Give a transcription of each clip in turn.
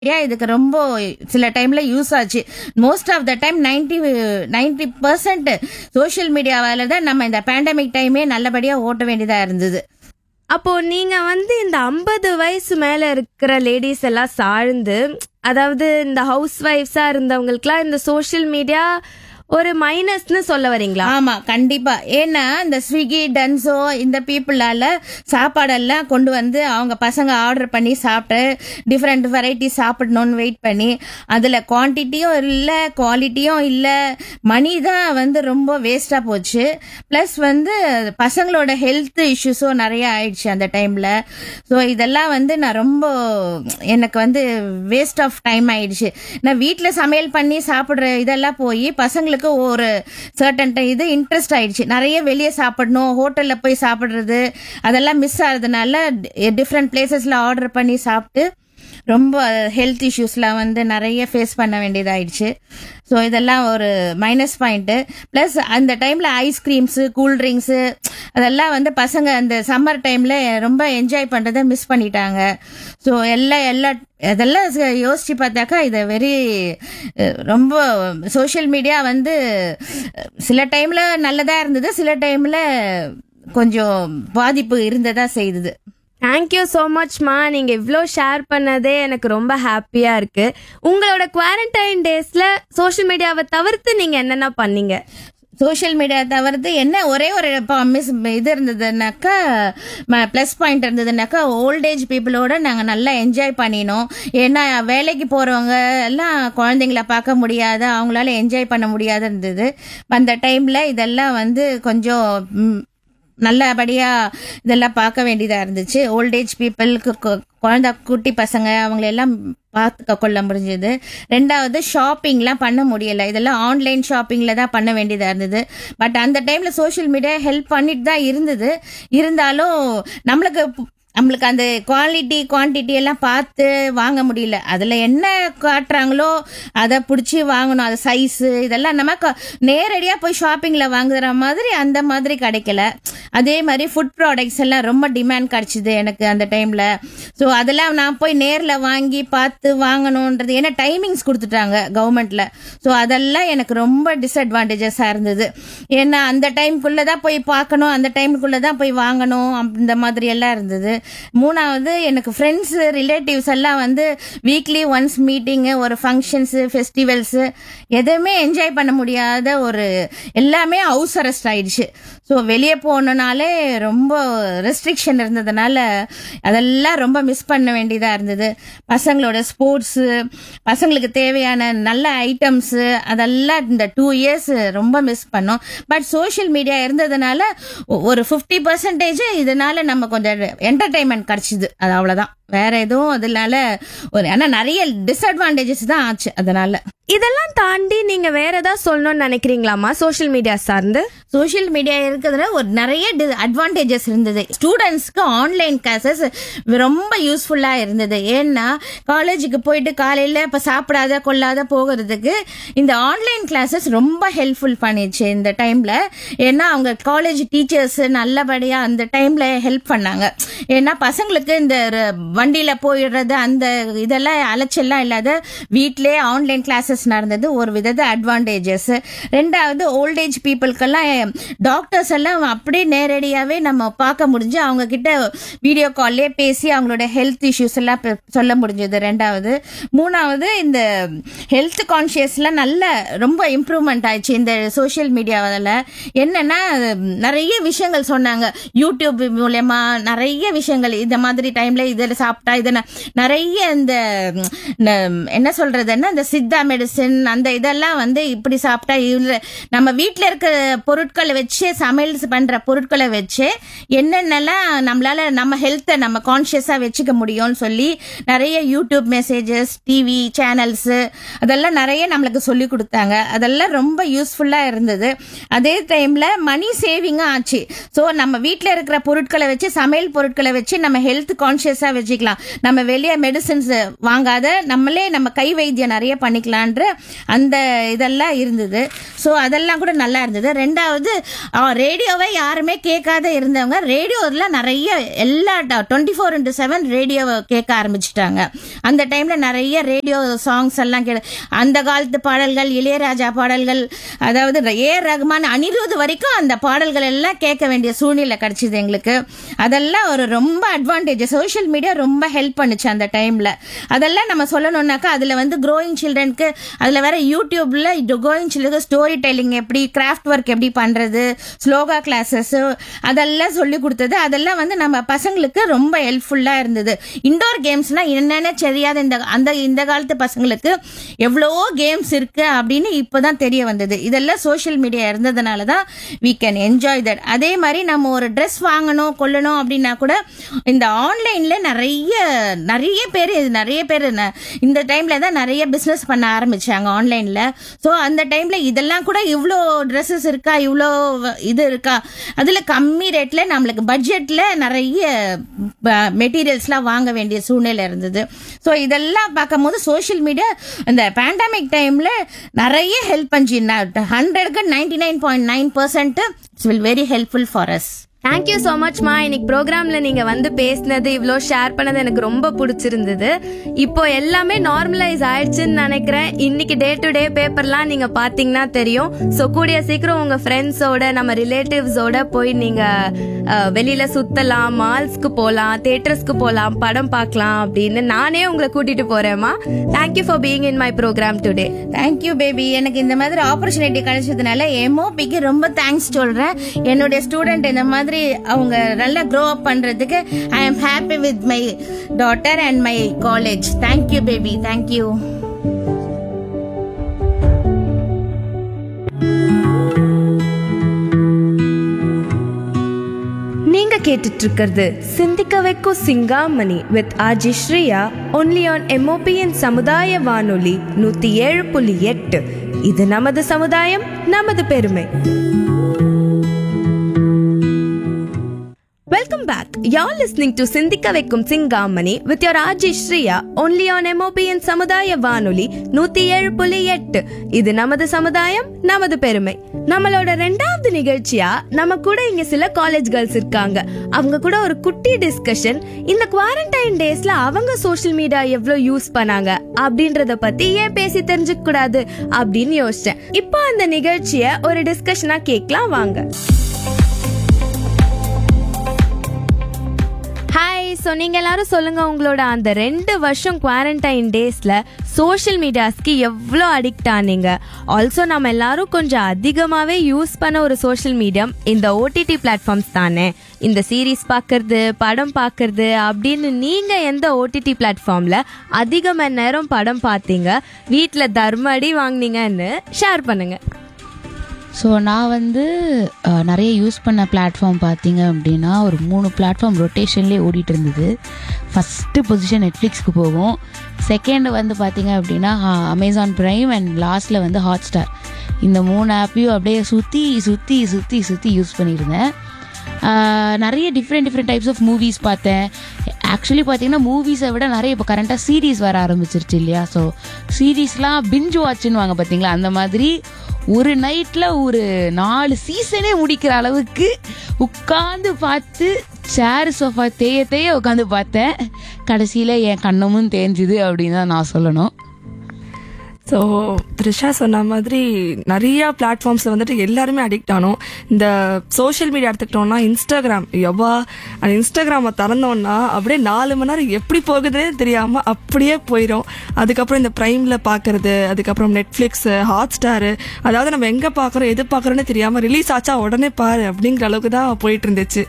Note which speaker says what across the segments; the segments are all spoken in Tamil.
Speaker 1: மீடியா இதுக்கு ரொம்ப சில டைம்ல யூஸ் ஆச்சு most of the time ninety ninety percent social மீடியாவால தான் நம்ம இந்த பேண்டமிக் டைமே நல்லபடியா ஓட்ட வேண்டியதா இருந்தது
Speaker 2: அப்போ நீங்க வந்து இந்த ஐம்பது வயசு மேல இருக்கிற லேடிஸ் எல்லாம் சார்ந்து அதாவது இந்த ஹவுஸ் ஒய்ஃப்ஸா இருந்தவங்களுக்குலாம் இந்த சோஷியல் மீடியா ஒரு மைனஸ்னு சொல்ல வரீங்களா
Speaker 1: ஆமா கண்டிப்பா ஏன்னா இந்த ஸ்விக்கி டன்சோ இந்த பீப்புளால சாப்பாடெல்லாம் கொண்டு வந்து அவங்க பசங்க ஆர்டர் பண்ணி சாப்பிட்டு டிஃப்ரெண்ட் வெரைட்டி சாப்பிடணும்னு வெயிட் பண்ணி அதுல குவான்டிட்டியும் இல்ல குவாலிட்டியும் இல்ல மணி தான் வந்து ரொம்ப வேஸ்டா போச்சு பிளஸ் வந்து பசங்களோட ஹெல்த் இஷ்யூஸும் நிறைய ஆயிடுச்சு அந்த டைம்ல ஸோ இதெல்லாம் வந்து நான் ரொம்ப எனக்கு வந்து வேஸ்ட் ஆஃப் டைம் ஆயிடுச்சு நான் வீட்டில் சமையல் பண்ணி சாப்பிட்ற இதெல்லாம் போய் பசங்களுக்கு ஒரு சர்டன் இது இன்ட்ரெஸ்ட் ஆயிடுச்சு நிறைய வெளியே சாப்பிடணும் ஹோட்டல்ல போய் சாப்பிடுறது அதெல்லாம் மிஸ் ஆகுறதுனால டிஃப்ரெண்ட் பிளேசஸ்ல ஆர்டர் பண்ணி சாப்பிட்டு ரொம்ப ஹெல்த் இஷ்யூஸ்லாம் வந்து நிறைய ஃபேஸ் பண்ண வேண்டியதாயிடுச்சு ஸோ இதெல்லாம் ஒரு மைனஸ் பாயிண்ட்டு ப்ளஸ் அந்த டைமில் ஐஸ்கிரீம்ஸு கூல்ட்ரிங்க்ஸு அதெல்லாம் வந்து பசங்க அந்த சம்மர் டைமில் ரொம்ப என்ஜாய் பண்ணுறதை மிஸ் பண்ணிட்டாங்க ஸோ எல்லா எல்லா அதெல்லாம் ச- யோசிச்சு பார்த்தாக்கா இது வெரி ரொம்ப சோஷியல் மீடியா வந்து அஹ், சில டைமில் நல்லதாக இருந்தது சில டைமில் கொஞ்சம் பாதிப்பு இருந்ததா செய்தது
Speaker 2: தேங்க்யூ ஸோ மச்மா நீங்கள் இவ்வளோ ஷேர் பண்ணதே எனக்கு ரொம்ப ஹாப்பியாக இருக்கு உங்களோட குவாரண்டைன் டேஸில் சோஷியல் மீடியாவை தவிர்த்து நீங்கள் என்னென்ன பண்ணீங்க
Speaker 1: சோஷியல் மீடியா தவிர்த்து என்ன ஒரே ஒரு மிஸ் இது இருந்ததுனாக்கா ப்ளஸ் பாயிண்ட் இருந்ததுனாக்கா ஓல்டேஜ் பீப்புளோட நாங்கள் நல்லா என்ஜாய் பண்ணினோம் ஏன்னா வேலைக்கு போகிறவங்க எல்லாம் குழந்தைங்கள பார்க்க முடியாத அவங்களால என்ஜாய் பண்ண முடியாத இருந்தது அந்த டைமில் இதெல்லாம் வந்து கொஞ்சம் ம், நல்லபடியா இதெல்லாம் பார்க்க வேண்டியதா இருந்துச்சு ஓல்டேஜ் பீப்புளுக்கு குழந்தை குட்டி பசங்க அவங்கள எல்லாம் பார்த்துக்க கொள்ள முடிஞ்சது ரெண்டாவது ஷாப்பிங்லாம் பண்ண முடியல இதெல்லாம் ஆன்லைன் ஷாப்பிங்ல தான் பண்ண வேண்டியதா இருந்தது பட் அந்த டைம்ல சோஷியல் மீடியா ஹெல்ப் பண்ணிட்டு தான் இருந்தது இருந்தாலும் நம்மளுக்கு பு- நம்மளுக்கு அந்த குவாலிட்டி குவான்டிட்டி எல்லாம் பார்த்து வாங்க முடியல அதுல என்ன காட்டுறாங்களோ அதை பிடிச்சி வாங்கணும் அது சைஸ் இதெல்லாம் நம்ம க- நேரடியா போய் ஷாப்பிங்ல வாங்குற மாதிரி அந்த மாதிரி கிடைக்கல அதே மாதிரி ஃபுட் ப்ராடக்ட்ஸ் எல்லாம் ரொம்ப டிமாண்ட் கிடைச்சிது எனக்கு அந்த டைம்ல ஸோ அதெல்லாம் நான் போய் நேர்ல வாங்கி பார்த்து வாங்கணுன்றது ஏன்னா டைமிங்ஸ் கொடுத்துட்டாங்க கவர்மெண்ட்ல ஸோ அதெல்லாம் எனக்கு ரொம்ப டிஸ்அட்வான்டேஜஸாக இருந்தது ஏன்னா அந்த டைம்குள்ளே தான் போய் பார்க்கணும் அந்த டைமுக்குள்ளே தான் போய் வாங்கணும் அப்~ இந்த மாதிரி எல்லாம் இருந்தது மூணாவது எனக்கு ஃப்ரெண்ட்ஸ் ரிலேட்டிவ்ஸ் எல்லாம் வந்து வீக்லி ஒன்ஸ் மீட்டிங்கு ஒரு ஃபங்க்ஷன்ஸு ஃபெஸ்டிவல்ஸு எதுவுமே என்ஜாய் பண்ண முடியாத ஒரு எல்லாமே ஹவுஸ் அரெஸ்ட் ஆயிடுச்சு ஸோ வெளியே போனனாலே ரொம்ப ரெஸ்ட்ரிக்ஷன் இருந்ததுனால அதெல்லாம் ரொம்ப மிஸ் பண்ண வேண்டியதாக இருந்தது பசங்களோட ஸ்போர்ட்ஸு பசங்களுக்கு தேவையான நல்ல ஐட்டம்ஸு அதெல்லாம் இந்த டூ இயர்ஸ் ரொம்ப மிஸ் பண்ணோம் பட் சோஷியல் மீடியா இருந்ததுனால ஒ- ஒரு ஃபிஃப்டி பர்சன்டேஜ் இதனால நம்ம கொஞ்சம் என்டர்டைன்மெண்ட் கிடைச்சிது அது அவ்வளோதான் வேற எதுவும் அதனால ஒரு ஆனால் நிறைய டிஸ்அட்வான்டேஜஸ் தான் ஆச்சு அதனால
Speaker 2: இதெல்லாம் தாண்டி நீங்க வேற ஏதாவது சொல்லணும்னு நினைக்கிறீங்களாமா சோஷியல் மீடியா சார்ந்து
Speaker 1: சோஷியல் மீடியா இருக்கிறதுல ஒரு நிறைய அட்வான்டேஜஸ் இருந்தது ஸ்டூடெண்ட்ஸ்க்கு ஆன்லைன் கிளாஸஸ் ரொம்ப யூஸ்ஃபுல்லா இருந்தது ஏன்னா காலேஜுக்கு போயிட்டு காலையில இப்ப சாப்பிடாத கொள்ளாத போகிறதுக்கு இந்த ஆன்லைன் கிளாஸஸ் ரொம்ப ஹெல்ப்ஃபுல் பண்ணிச்சு இந்த டைம்ல ஏன்னா அவங்க காலேஜ் டீச்சர்ஸ் நல்லபடியா அந்த டைம்ல ஹெல்ப் பண்ணாங்க ஏன்னா பசங்களுக்கு இந்த ர- வண்டியில போயிடுறது அந்த இதெல்லாம் அலைச்சல்லாம் இல்லாத வீட்டிலே ஆன்லைன் கிளாஸஸ் நடந்தது ஒரு விதத்தை அட்வான்டேஜஸ் ரெண்டாவது ஓல்டேஜ் பீப்புளுக்கெல்லாம் டாக்டர்ஸ் எல்லாம் அப்படியே நேரடியாவே நம்ம பார்க்க முடிஞ்சு அவங்க கிட்ட வீடியோ கால்லே பேசி அவங்களோட ஹெல்த் இஷ்யூஸ் எல்லாம் பெ- சொல்ல முடிஞ்சது ரெண்டாவது மூணாவது இந்த ஹெல்த் கான்சியஸ்லாம் நல்ல ரொம்ப இம்ப்ரூவ்மெண்ட் ஆயிடுச்சு இந்த சோஷியல் மீடியாவில் என்னன்னா நிறைய விஷயங்கள் சொன்னாங்க யூடியூப் மூலயமா நிறைய விஷயங்கள் இந்த மாதிரி டைம்ல இதில் சாப்பிட்டா இதை ந- நிறைய இந்த ம், ந- என்ன சொல்றதுன்னா இந்த சித்தா மெடிசின் அந்த இதெல்லாம் வந்து இப்படி சாப்பிட்டா இதுல நம்ம வீட்டில் இருக்க பொருட்களை வச்சு சமையல் பண்ற பொருட்களை வச்சு என்னென்னலாம் நம்மளால நம்ம ஹெல்த்தை நம்ம கான்சியஸா வச்சுக்க முடியும்னு சொல்லி நிறைய யூடியூப் மெசேஜஸ் டிவி சேனல்ஸ் அதெல்லாம் நிறைய நம்மளுக்கு சொல்லி கொடுத்தாங்க அதெல்லாம் ரொம்ப யூஸ்ஃபுல்லா இருந்தது அதே டைம்ல மணி சேவிங்கும் ஆச்சு ஸோ நம்ம வீட்டில் இருக்கிற பொருட்களை வச்சு சமையல் பொருட்களை வச்சு நம்ம ஹெல்த் கான்சியஸா வச்சுக்கலாம் நம்ம வெளியே மெடிசின்ஸ் வாங்காத நம்மளே நம்ம கை வைத்தியம் நிறைய பண்ணிக்கலான்ற அந்த இதெல்லாம் இருந்தது ஸோ அதெல்லாம் கூட நல்லா இருந்தது ரெண்டாவது போது ரேடியோவை யாருமே கேட்காத இருந்தவங்க ரேடியோவில் நிறைய எல்லா டுவெண்ட்டி ஃபோர் இன்ட்டு செவன் ரேடியோவை கேட்க ஆரம்பிச்சிட்டாங்க அந்த டைம்ல நிறைய ரேடியோ சாங்ஸ் எல்லாம் கே அந்த காலத்து பாடல்கள் இளையராஜா பாடல்கள் அதாவது ஏ ரகுமான் அனிருத் வரைக்கும் அந்த பாடல்கள் எல்லாம் கேட்க வேண்டிய சூழ்நிலை கிடைச்சிது எங்களுக்கு அதெல்லாம் ஒரு ரொம்ப அட்வான்டேஜ் சோஷியல் மீடியா ரொம்ப ஹெல்ப் பண்ணுச்சு அந்த டைம்ல அதெல்லாம் நம்ம சொல்லணும்னாக்கா அதுல வந்து க்ரோயிங் சில்ட்ரனுக்கு அதுல வேற யூடியூப்ல க்ரோயிங் சில்ட்ரனுக்கு ஸ்டோரி டெல்லிங் எப்படி கிராஃப்ட் ஒர்க் எப்படி பண்றது ஸ்லோகா கிளாஸஸ் அதெல்லாம் சொல்லி கொடுத்தது அதெல்லாம் வந்து நம்ம பசங்களுக்கு ரொம்ப ஹெல்ப்ஃபுல்லா இருந்தது இண்டோர் கேம்ஸ்னா என்னன்னு தெரியாத இந்த அந்த இந்த காலத்து பசங்களுக்கு எவ்வளவோ கேம்ஸ் இருக்கு அப்படின்னு இப்பதான் தெரிய வந்தது இதெல்லாம் சோஷியல் மீடியா இருந்ததுனால தான் we can என்ஜாய் தட் அதே மாதிரி நம்ம ஒரு ட்ரெஸ் வாங்கணும் கொள்ளணும் அப்படின்னா கூட இந்த ஆன்லைன்ல நிறைய நிறைய பேர் நிறைய பேர் ந- இந்த டைம்ல தான் நிறைய பிசினஸ் பண்ண ஆரம்பிச்சாங்க ஆன்லைன்ல ஸோ அந்த டைம்ல இதெல்லாம் கூட இவ்வளோ ட்ரெஸ்ஸஸ் இருக்கா இவ்வளோ இது இருக்கா அதுல கம்மி ரேட்ல நம்மளுக்கு பட்ஜெட்ல நிறைய மெட்டீரியல்ஸ்லாம் வாங்க வேண்டிய சூழ்நிலை இருந்தது ஸோ இதெல்லாம் பார்க்கும்போது சோஷியல் மீடியா இந்த பேண்டமிக் டைம்ல நிறைய ஹெல்ப் பண்ணி ஹண்ட்ரடுக்கு ninety nine point nine percent it's will very helpful for us
Speaker 2: thank you so மச்மா இன்னைக்கு ப்ரோக்ராம்ல நீங்க வந்து பேசினது இவ்வளோ ஷேர் பண்ணது எனக்கு ரொம்ப பிடிச்சிருந்தது இப்போ எல்லாமே நார்மலைஸ் ஆயிடுச்சுன்னு நினைக்கிறேன் இன்னைக்கு டே டு டே பேப்பர்லாம் நீங்க பாத்தீங்கன்னா தெரியும் ஸோ கூடிய சீக்கிரம் உங்க ஃப்ரெண்ட்ஸோட நம்ம ரிலேட்டிவ்ஸோட போய் நீங்க அஹ், வெளியில சுத்தலாம் மால்ஸ்க்கு போகலாம் தேட்டர்ஸ்க்கு போகலாம் படம் பார்க்கலாம் அப்படின்னு நானே உங்களை கூட்டிட்டு போறேம்மா thank you for being in my program today
Speaker 1: thank you baby எனக்கு இந்த மாதிரி ஆப்பர்ச்சுனிட்டி கிடைச்சதுனால எம்ஓபிக்கு ரொம்ப தேங்க்ஸ் சொல்றேன் என்னுடைய ஸ்டூடெண்ட் இந்த மாதிரி அவங்க நல்லா க்ரோ அப் பண்றதுக்கு I am happy with my daughter and my college thank you baby thank you
Speaker 2: நீங்க கேட்டுட்டு இருக்கிறது சிந்திக்க வைக்கும் சிங்காமணி with RJ ஸ்ரீயா only on MOPN சமுதாய வானொலி நூத்தி ஏழு புள்ளி எட்டு இது நமது சமுதாயம் நமது பெருமை welcome back you're listening to சிந்திக்க வைக்கும் சிங்காமணி with your RJ ஸ்ரீயா only on MOPN சமுதாய வானொலி நூத்தி ஏழு புள்ளி எட்டு இது நமது சமுதாயம் நமது பெருமை நம்மளோட ரெண்டாவது நிகழ்ச்சியா நம்ம கூட இங்க சில காலேஜ் கேர்ள்ஸ் இருக்காங்க அவங்க கூட ஒரு குட்டி டிஸ்கஷன் இந்த குவாரண்டைன் டேஸ்ல அவங்க சோஷியல் மீடியா எவ்வளவு யூஸ் பண்ணாங்க அப்படின்றத பத்தி ஏன் பேசி தெரிஞ்சுக்க கூடாது அப்படின்னு யோசிச்சேன் இப்போ அந்த நிகழ்ச்சிய ஒரு டிஸ்கஷனா கேட்கலாம் வாங்க ஹாய் ஸோ நீங்கள் எல்லாரும் சொல்லுங்கள் உங்களோட அந்த ரெண்டு வருஷம் குவாரண்டைன் டேஸில் சோஷியல் மீடியாஸ்க்கு எவ்வளோ அடிக்ட் ஆனீங்க ஆல்சோ நம்ம எல்லாரும் கொஞ்சம் அதிகமாகவே யூஸ் பண்ண ஒரு சோஷியல் மீடியம் இந்த ஓடிடி பிளாட்ஃபார்ம்ஸ் தானே இந்த சீரீஸ் பார்க்கறது படம் பார்க்கறது அப்படின்னு நீங்கள் எந்த ஓடிடி பிளாட்ஃபார்மில் அதிக மணி நேரம் படம் பார்த்தீங்க வீட்டில் தர்ம அடி வாங்குனீங்கன்னு ஷேர் பண்ணுங்கள்
Speaker 3: ஸோ நான் வந்து அஹ், நிறைய யூஸ் பண்ண பிளாட்ஃபார்ம் பார்த்தீங்க அப்படின்னா ஒரு மூணு பிளாட்ஃபார்ம் ரொட்டேஷன்லேயே ஓடிட்டு இருந்தது ஃபஸ்ட்டு பொசிஷன் நெட்ஃப்ளிக்ஸ்க்கு போகும் செகண்ட் வந்து பார்த்தீங்க அப்படின்னா அமேசான் ப்ரைம் அண்ட் லாஸ்ட்டில் வந்து ஹாட் ஸ்டார் இந்த மூணு ஆப்பையும் அப்படியே சுற்றி சுற்றி சுற்றி சுற்றி யூஸ் பண்ணியிருந்தேன் ஆஹ் நிறைய different different types of movies பார்த்தேன் ஆக்சுவலி பார்த்தீங்கன்னா மூவிஸை விட நிறைய இப்போ கரண்ட்டாக சீரீஸ் வர ஆரம்பிச்சிருச்சு இல்லையா ஸோ சீரீஸ்லாம் பிஞ்ச் வாட்ச்னு வாங்க பார்த்தீங்களா அந்த மாதிரி ஒரு நைட்டில் ஒரு நாலு சீசனே முடிக்கிற அளவுக்கு உட்காந்து பார்த்து சேர் சோஃபா தேய தேய உட்காந்து பார்த்தேன் கடைசியில் என் கண்ணமும் தேஞ்சுது அப்படின்னு தான் நான் சொல்லணும்
Speaker 4: ஸோ த்ரிஷா சொன்ன மாதிரி நிறைய பிளாட்ஃபார்ம்ஸில் வந்துட்டு எல்லாருமே அடிக்ட் ஆனோம் இந்த சோஷியல் மீடியா எடுத்துக்கிட்டோம்னா இன்ஸ்டாகிராம் எவ்வா அந்த இன்ஸ்டாகிராமை திறந்தோம்னா அப்படியே நாலு மணி நேரம் எப்படி போகுதுன்னே தெரியாமல் அப்படியே போயிடும் அதுக்கப்புறம் இந்த ப்ரைமில் பார்க்கறது அதுக்கப்புறம் நெட்ஃப்ளிக்ஸு ஹாட் ஸ்டாரு அதாவது நம்ம எங்கே பார்க்குறோம் எது பார்க்குறோன்னே தெரியாமல் ரிலீஸ் ஆச்சா உடனே பாரு அப்படிங்கிற அளவுக்கு தான் போயிட்டு இருந்துச்சு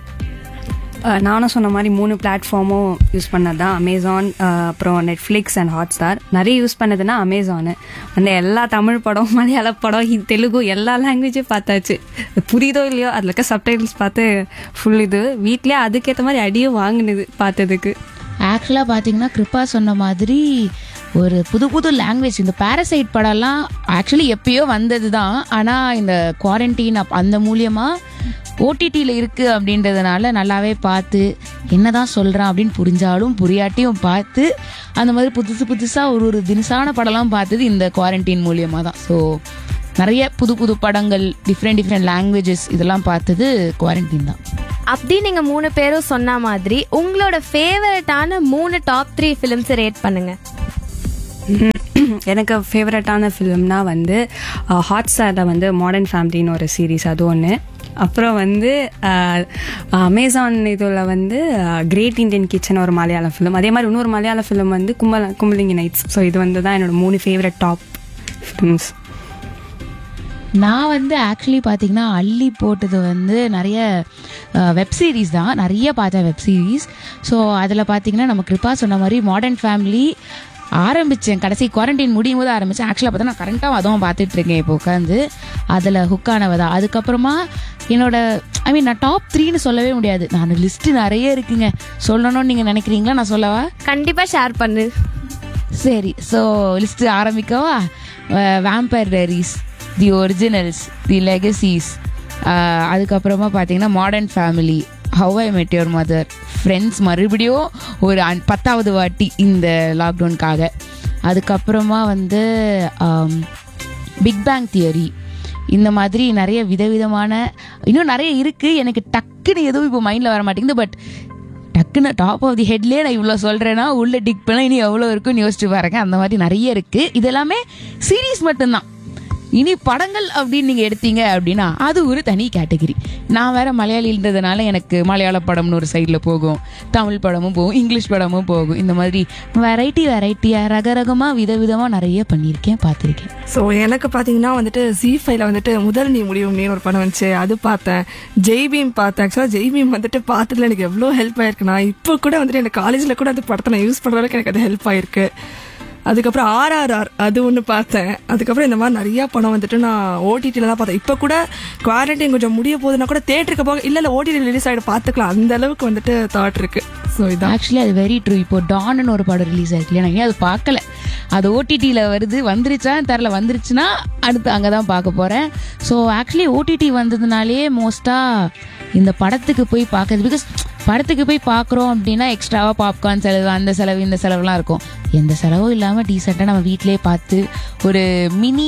Speaker 5: அஹ் நானும் சொன்ன மாதிரி மூணு பிளாட்ஃபார்மும் யூஸ் பண்ணது தான் அமேசான் அப்புறம் நெட்ஃப்ளிக்ஸ் அண்ட் ஹாட் ஸ்டார் நிறைய யூஸ் பண்ணதுன்னா அமேசானு அந்த எல்லா தமிழ் படம் மலையாள படம் ஹி- தெலுங்கு எல்லா லாங்குவேஜும் பார்த்தாச்சு புரியுதோ இல்லையோ அதில் இருக்க சப்டைட்டில்ஸ் பார்த்து ஃபுல் இது வீட்லயே அதுக்கேற்ற மாதிரி அடியும் வாங்கினது பார்த்ததுக்கு
Speaker 3: ஆக்சுவலாக பார்த்தீங்கன்னா கிருப்பா சொன்ன மாதிரி ஒரு புது புது லாங்குவேஜ் இந்த பாரசைட் படம்லாம் ஆக்சுவலி எப்பயோ வந்தது தான் ஆனால் இந்த குவாரண்டைன் அப் அந்த மூலியமாக ஓடிடியில் இருக்குது அப்படின்றதுனால நல்லாவே பார்த்து என்னதான் சொல்கிறான் அப்படின்னு புரிஞ்சாலும் புரியாட்டியும் பார்த்து அந்த மாதிரி புதுசு புதுசாக ஒரு ஒரு தினசான படம்லாம் பார்த்தது இந்த குவாரண்டைன் மூலியமாக தான் ஸோ நிறைய புது புது படங்கள் டிஃப்ரெண்ட் டிஃப்ரெண்ட் லாங்குவேஜஸ் இதெல்லாம் பார்த்தது குவாரண்டைன் தான்
Speaker 2: அப்படி நீங்க மூணு பேரும் சொன்ன மாதிரி உங்களோட ஃபேவரட்டான மூணு டாப் த்ரீ ஃபிலிம்ஸ் ரேட் பண்ணுங்க
Speaker 5: எனக்கு ஃபேவரட்டான ஃபிலிம்னா வந்து ஹாட் ஸ்டாரில் வந்து மாடர்ன் ஃபேமிலின்னு ஒரு சீரீஸ் அது ஒன்று அப்புறம் வந்து அமேசான் இதில் வந்து கிரேட் இந்தியன் கிச்சன் ஒரு மலையாள ஃபிலிம் அதே மாதிரி இன்னொரு மலையாள ஃபிலிம் வந்து கும்பல கும்பலிங்கி நைட்ஸ் ஸோ இது வந்து தான் என்னோட மூணு ஃபேவரட் டாப் ஃபிலிம்ஸ்
Speaker 3: நான் வந்து ஆக்சுவலி பார்த்தீங்கன்னா அள்ளி போட்டது வந்து நிறைய வெப் சீரிஸ் தான் நிறைய பார்த்தேன் வெப் சீரிஸ் ஸோ அதில் பார்த்தீங்கன்னா நம்ம கிருப்பா சொன்ன மாதிரி மாடர்ன் ஃபேமிலி ஆரம்பித்தேன் கடைசி குவாரண்டைன் முடியும் போது ஆரம்பித்தேன் ஆக்சுவலாக பார்த்தா நான் கரண்ட்டாக அதுவும் பார்த்துட்டு இருக்கேன் இப்போ உட்காந்து அதில் ஹுக்கானவ தான் அதுக்கப்புறமா என்னோட ஐ மீன் நான் டாப் த்ரீன்னு சொல்லவே முடியாது நான் லிஸ்ட்டு நிறைய இருக்குங்க சொல்லணும்னு நீங்கள் நினைக்கிறீங்களா நான் சொல்லவா
Speaker 2: கண்டிப்பா ஷேர் பண்ணு
Speaker 3: சரி ஸோ லிஸ்ட் ஆரம்பிக்கவா Vampire Diaries the Originals the Legacies அதுக்கப்புறமா பார்த்தீங்கன்னா மாடர்ன் ஃபேமிலி ஹவ் ஐ மெட் யுவர் மதர் ஃப்ரெண்ட்ஸ் மறுபடியும் ஒரு அன்- பத்தாவது வாட்டி இந்த லாக்டவுனுக்காக அதுக்கப்புறமா வந்து பிக் பேங் தியரி இந்த மாதிரி நிறைய விதவிதமான இன்னும் நிறைய இருக்குது எனக்கு டக்குன்னு எதுவும் இப்போ மைண்டில் வர மாட்டேங்குது பட் டக்குன்னு டாப் ஆஃப் தி ஹெட்லேயே நான் இவ்வளோ சொல்கிறேன்னா உள்ள டிக் பண்ண இனி எவ்வளோ இருக்குன்னு யோசிச்சு பாருங்க அந்த மாதிரி நிறைய இருக்குது இது எல்லாமே சீரீஸ் மட்டும்தான் இனி படங்கள் அப்படின்னு நீங்கள் எடுத்தீங்க அப்படின்னா அது ஒரு தனி கேட்டகரி நான் வேற மலையாளின்றதுனால எனக்கு மலையாள படம்னு ஒரு சைடில் போகும் தமிழ் படமும் போகும் இங்கிலீஷ் படமும் போகும் இந்த மாதிரி வெரைட்டி வெரைட்டியாக ரகரகமாக விதவிதமாக நிறைய பண்ணியிருக்கேன் பார்த்துருக்கேன்
Speaker 4: ஸோ எனக்கு பார்த்தீங்கன்னா வந்துட்டு ஜி ஃபைவ்ல வந்துட்டு முதல் நீ முடியும் நீ ஒரு படம் வந்துச்சு அது பார்த்தேன் ஜெய்பீம் பார்த்தேன் ஆக்சுவலாக ஜெய்பீம் வந்துட்டு பார்த்ததுல எனக்கு எவ்வளோ ஹெல்ப் ஆயிருக்குண்ணா இப்போ கூட வந்துட்டு எனக்கு காலேஜில் கூட அந்த படத்தை நான் யூஸ் பண்ணுற அளவுக்கு எனக்கு அது ஹெல்ப் ஆயிருக்கு அதுக்கப்புறம் ஆர்ஆர்ஆர் அது ஒன்று பார்த்தேன் அதுக்கப்புறம் இந்த மாதிரி நிறைய படம் வந்துட்டு நான் ஓடிடியில் தான் பார்த்தேன் இப்போ கூட குவாரண்டைன் கொஞ்சம் முடிய போகுதுன்னா கூட தேட்டருக்கு போக இல்லை இல்லை ஓடிடி ரிலீஸ் ஆகிட்டு பார்த்துக்கலாம் அந்த அளவுக்கு வந்துட்டு தாட் இருக்கு ஸோ இதான்
Speaker 3: ஆக்சுவலி அது வெரி ட்ரூ இப்போ டான்னு ஒரு படம் ரிலீஸ் ஆயிருக்கு இல்லையா நான் இன்னும் அது பார்க்கல அது ஓடிடியில் வருது வந்துருச்சான்னு தெரில வந்துருச்சுன்னா அடுத்து அங்கே தான் பார்க்க போகிறேன் ஸோ ஆக்சுவலி ஓடிடி வந்ததுனாலே மோஸ்ட்டாக இந்த படத்துக்கு போய் பார்க்கறது பிகாஸ் படத்துக்கு போய் பார்க்குறோம் அப்படின்னா எக்ஸ்ட்ராவாக பாப்கார்ன் செலவு அந்த செலவு இந்த செலவுலாம் இருக்கும் எந்த செலவும் இல்லாமல் டீசெண்டாக நம்ம வீட்டிலே பார்த்து ஒரு மினி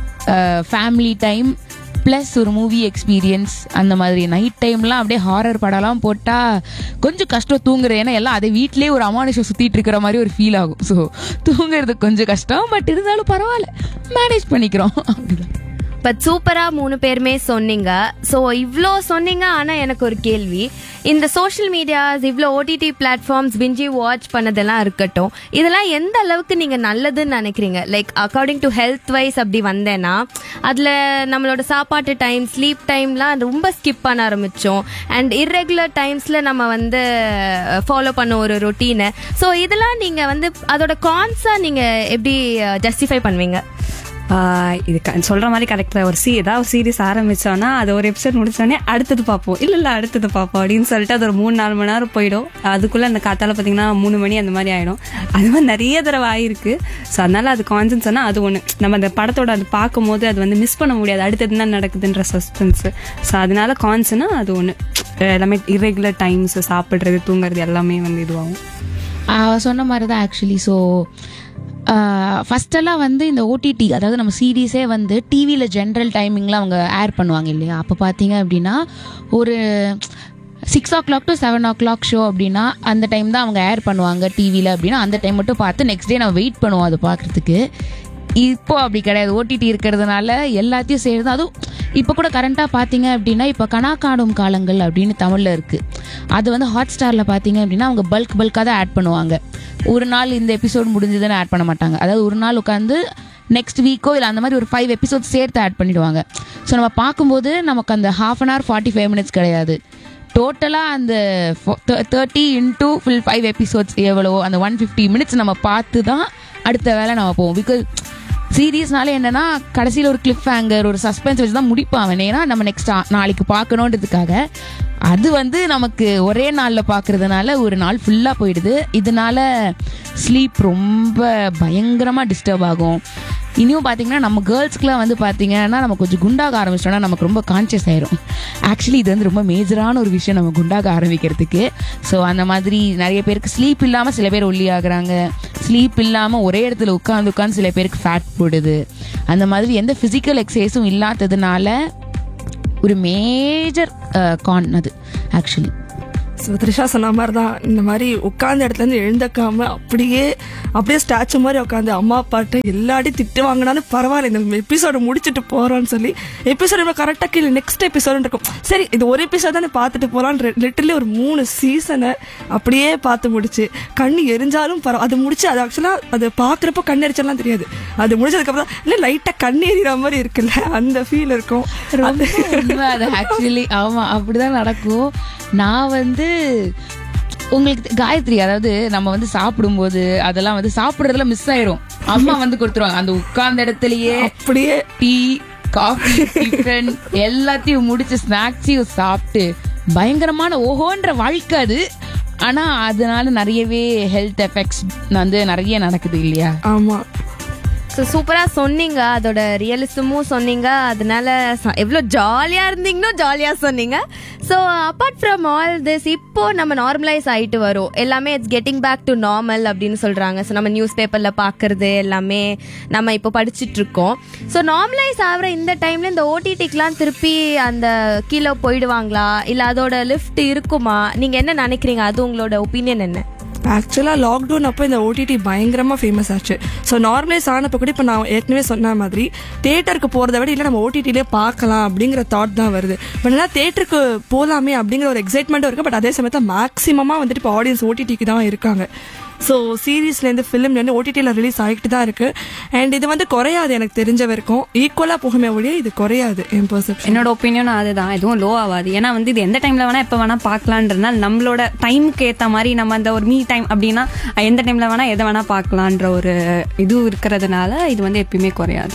Speaker 3: ஃபேமிலி டைம் ப்ளஸ் ஒரு மூவி எக்ஸ்பீரியன்ஸ் அந்த மாதிரி நைட் டைம்லாம் அப்படியே ஹாரர் படம்லாம் போட்டால் கொஞ்சம் கஷ்டம் தூங்குறது ஏன்னா எல்லாம் அதை வீட்டிலேயே ஒரு அமானுஷம் சுற்றிட்டு இருக்கிற மாதிரி ஒரு ஃபீல் ஆகும் ஸோ தூங்குறது கொஞ்சம் கஷ்டம் பட் இருந்தாலும் பரவாயில்ல மேனேஜ் பண்ணிக்கிறோம் அப்படிதான்
Speaker 2: பட் சூப்பரா மூணு பேருமே சொன்னீங்க ஸோ இவ்வளோ சொன்னீங்க ஆனா எனக்கு ஒரு கேள்வி இந்த சோஷியல் மீடியாஸ் இவ்வளோ ஓடிடி பிளாட்ஃபார்ம்ஸ் பிஞ்சி வாட்ச் பண்ணதெல்லாம் இருக்கட்டும் இதெல்லாம் எந்த அளவுக்கு நீங்க நல்லதுன்னு நினைக்கிறீங்க like according to health wise அப்படி வந்தேன்னா அதுல நம்மளோட சாப்பாட்டு டைம் ஸ்லீப் டைம்லாம் ரொம்ப ஸ்கிப் பண்ண ஆரம்பிச்சோம் அண்ட் இர்ரெகுலர் டைம்ஸ்ல நம்ம வந்து ஃபாலோ பண்ண ஒரு ரொட்டீனை ஸோ இதெல்லாம் நீங்க வந்து அதோட கான்ஸா நீங்க எப்படி ஜஸ்டிஃபை பண்ணுவீங்க
Speaker 5: ஆஹ் இது க- சொல்ற மாதிரி கரெக்டாக ஒரு சி ஏதாவது சீரிஸ் ஆரம்பிச்சோன்னா அது ஒரு எபிசோட் முடிச்சோடனே அடுத்தது பார்ப்போம் இல்லை இல்லை அடுத்தது பார்ப்போம் அப்படின்னு சொல்லிட்டு அது ஒரு மூணு நாலு மணி நேரம் போயிடும் அதுக்குள்ள அந்த காத்தால பார்த்தீங்கன்னா மூணு மணி அந்த மாதிரி ஆயிடும் அது மாதிரி நிறைய தடவை ஆயிருக்கு ஸோ அதனால அது கான்சன்ஸ் சொன்னா அது ஒன்று நம்ம அந்த படத்தோட அது பார்க்கும்போது அது வந்து மிஸ் பண்ண முடியாது அடுத்தது என்ன நடக்குதுன்ற சஸ்பென்ஸ் ஸோ அதனால கான்ஸ்னா அது ஒன்று எல்லாமே இரெகுலர் டைம்ஸ் சாப்பிட்றது தூங்குறது எல்லாமே வந்து இதுவாகும்
Speaker 3: அவ சொன்ன மாதிரி தான் ஆக்சுவலி ஸோ ஃபஸ்ட்டெல்லாம் வந்து இந்த ஓடிடி அதாவது நம்ம சீரீஸே வந்து டிவியில் ஜென்ரல் டைமிங்லாம் அவங்க ஏர் பண்ணுவாங்க இல்லையா அப்போ பார்த்தீங்க அப்படின்னா ஒரு six o'clock to seven o'clock show அப்படின்னா அந்த டைம் தான் அவங்க ஏர் பண்ணுவாங்க டிவியில் அப்படின்னா அந்த டைம் மட்டும் பார்த்து நெக்ஸ்ட் டே நம்ம வெயிட் பண்ணுவோம் அதை பார்க்குறதுக்கு இப்போ அப்படி கிடையாது ஓடிடி இருக்கிறதுனால எல்லாத்தையும் சேர்ந்து அதுவும் இப்போ கூட கரண்ட்டாக பார்த்தீங்க அப்படின்னா இப்போ கனா காணும் காலங்கள் அப்படின்னு தமிழில் இருக்குது அது வந்து ஹாட் ஸ்டாரில் பார்த்தீங்க அப்படின்னா அவங்க பல்க் பல்காக தான் ஆட் பண்ணுவாங்க ஒரு நாள் இந்த எபிசோட் முடிஞ்சதுன்னு ஆட் பண்ண மாட்டாங்க அதாவது ஒரு நாள் உட்காந்து நெக்ஸ்ட் வீக்கோ இல்லை அந்த மாதிரி ஒரு ஃபைவ் எபிசோட் சேர்த்து ஆட் பண்ணிடுவாங்க ஸோ நம்ம பார்க்கும்போது நமக்கு அந்த half an hour forty five minutes கிடையாது டோட்டலாக அந்த thirty into full five episodes எவ்வளோ அந்த ஒன் ஃபிஃப்டி மினிட்ஸ் நம்ம பார்த்து தான் அடுத்த வேலை நம்ம போவோம் பிகாஸ் சீரியஸ்னால என்னன்னா கடைசியில் ஒரு கிளிப் ஹேங்கர் ஒரு சஸ்பென்ஸ் வச்சு தான் முடிப்பான் அவன் ஏன்னா நம்ம நெக்ஸ்ட் நாளைக்கு பார்க்கணுன்றதுக்காக அது வந்து நமக்கு ஒரே நாளில் பார்க்கறதுனால ஒரு நாள் ஃபுல்லாக போயிடுது இதனால ஸ்லீப் ரொம்ப பயங்கரமாக டிஸ்டர்ப் ஆகும் இனியும் பார்த்தீங்கன்னா நம்ம கேர்ள்ஸ்க்குலாம் வந்து பார்த்தீங்கன்னா நம்ம கொஞ்சம் குண்டாக ஆரம்பிச்சிட்டோம்னா நமக்கு ரொம்ப கான்சியஸ் ஆயிரும் ஆக்சுவலி இது வந்து ரொம்ப மேஜரான ஒரு விஷயம் நம்ம குண்டாக ஆரம்பிக்கிறதுக்கு ஸோ அந்த மாதிரி நிறைய பேருக்கு ஸ்லீப் இல்லாமல் சில பேர் ஒல்லி ஆகுறாங்க ஸ்லீப் இல்லாமல் ஒரே இடத்துல உட்காந்து உட்காந்து சில பேருக்கு ஃபேட் போடுது அந்த மாதிரி எந்த ஃபிசிக்கல் எக்ஸசைஸும் இல்லாததுனால ஒரு மேஜர் கான் அது ஆக்சுவலி
Speaker 4: ஸோ த்ரிஷா சொன்ன மாதிரி தான் இந்த மாதிரி உட்கார்ந்த இடத்துல இருந்து எழுந்தக்காம அப்படியே அப்படியே ஸ்டாச்சு மாதிரி உட்காந்து அம்மா அப்பாட்ட எல்லாரையும் திட்டு வாங்கினாலும் பரவாயில்ல இந்த எபிசோட முடிச்சுட்டு போறோம்னு சொல்லி எபிசோட கரெக்டாக கீழே நெக்ஸ்ட் எபிசோடு இருக்கும் சரி இது ஒரு எபிசோட் தானே பார்த்துட்டு போகலான்னு லிட்டர்லி ஒரு மூணு சீசனை அப்படியே பார்த்து முடிச்சு கண்ணு எரிஞ்சாலும் பரவ அது முடிச்சு அது ஆக்சுவலாக அது பார்க்குறப்போ கண் எரிச்சலாம் தெரியாது அது முடிச்சதுக்கப்புறம் இல்லை லைட்டாக கண் எறிகிற மாதிரி இருக்குல்ல அந்த ஃபீல் இருக்கும்
Speaker 3: ரொம்ப உண்மை அது ஆக்சுவலி ஆமா அப்படிதான் நடக்கும் நான் வந்து உங்களுக்கு தெ- காயத்ரி அதாவது நம்ம வந்து சாப்பிடும்போது அதெல்லாம் வந்து சாப்பிடுறதுல மிஸ் ஆயிரும் அம்மா வந்து கொடுத்துருவாங்க அந்த உட்கார்ந்த இடத்துலயே
Speaker 4: அப்படியே
Speaker 3: டீ காஃபி டிஃபன் எல்லாத்தையும் முடிச்சு ஸ்நாக்ஸையும் சாப்பிட்டு பயங்கரமான ஓஹோன்ற வாழ்க்கை அது ஆனா அதனால நிறையவே ஹெல்த் எஃபெக்ட்ஸ் வந்து நிறைய நடக்குது இல்லையா
Speaker 4: ஆமாம்
Speaker 2: ஸோ சூப்பராக சொன்னீங்க அதோட ரியலிசமும் சொன்னீங்க அதனால ச- எவ்வளோ ஜாலியாக இருந்தீங்களோ ஜாலியாக சொன்னீங்க so apart from all this இப்போ நம்ம நார்மலைஸ் ஆயிட்டு வரோம் எல்லாமே it's getting back to normal அப்படின்னு சொல்கிறாங்க ஸோ நம்ம நியூஸ் பேப்பரில் பார்க்குறது எல்லாமே நம்ம இப்போ படிச்சுட்டு இருக்கோம் ஸோ நார்மலைஸ் ஆகிற இந்த டைமில் இந்த ஓடிடிக்கெலாம் திருப்பி அந்த கீழே போயிடுவாங்களா இல்லை அதோட லிஃப்ட் இருக்குமா நீங்கள் என்ன நினைக்கிறீங்க அது உங்களோட ஒப்பீனியன் என்ன
Speaker 4: ஆக்சுவலாக லாக்டவுன் அப்போ இந்த ஓடிடி பயங்கரமாக ஃபேமஸ் ஆச்சு ஸோ நார்மலைஸ் ஆனப்போ கூட இப்போ நான் ஏற்கனவே சொன்ன மாதிரி தேட்டருக்கு போகிறத விட இல்லை நம்ம ஓடிடிலே பார்க்கலாம் அப்படிங்கிற தாட் தான் வருது பட் ஆனால் தேட்டருக்கு போகலாமே அப்படிங்கிற ஒரு எக்ஸைட்மெண்ட்டும் இருக்குது பட் அதே சமயத்தில் மேக்ஸிமமாக வந்துட்டு இப்போ ஆடியன்ஸ் ஓடிடிக்கு தான் இருக்காங்க ஸோ சீரீஸ்லேருந்து ஃபிலிம்லேருந்து ஓடிடியில் ரிலீஸ் ஆகிட்டு தான் இருக்குது அண்ட் இது வந்து குறையாது எனக்கு தெரிஞ்ச வரைக்கும் ஈக்குவலாக போகுமே ஒழிய இது குறையாது என் பர்செப்ஷன்
Speaker 5: என்னோட ஒப்பீனியனும் அதுதான் எதுவும் லோ ஆகாது ஏன்னா வந்து இது எந்த டைம்ல வேணா எப்ப வேணா பார்க்கலான்றதுனால நம்மளோட டைமுக்கு ஏத்த மாதிரி நம்ம அந்த ஒரு மீ டைம் அப்படின்னா எந்த டைம்ல வேணா எதை வேணா பார்க்கலான்ற ஒரு இது இருக்கிறதுனால இது வந்து எப்பயுமே குறையாது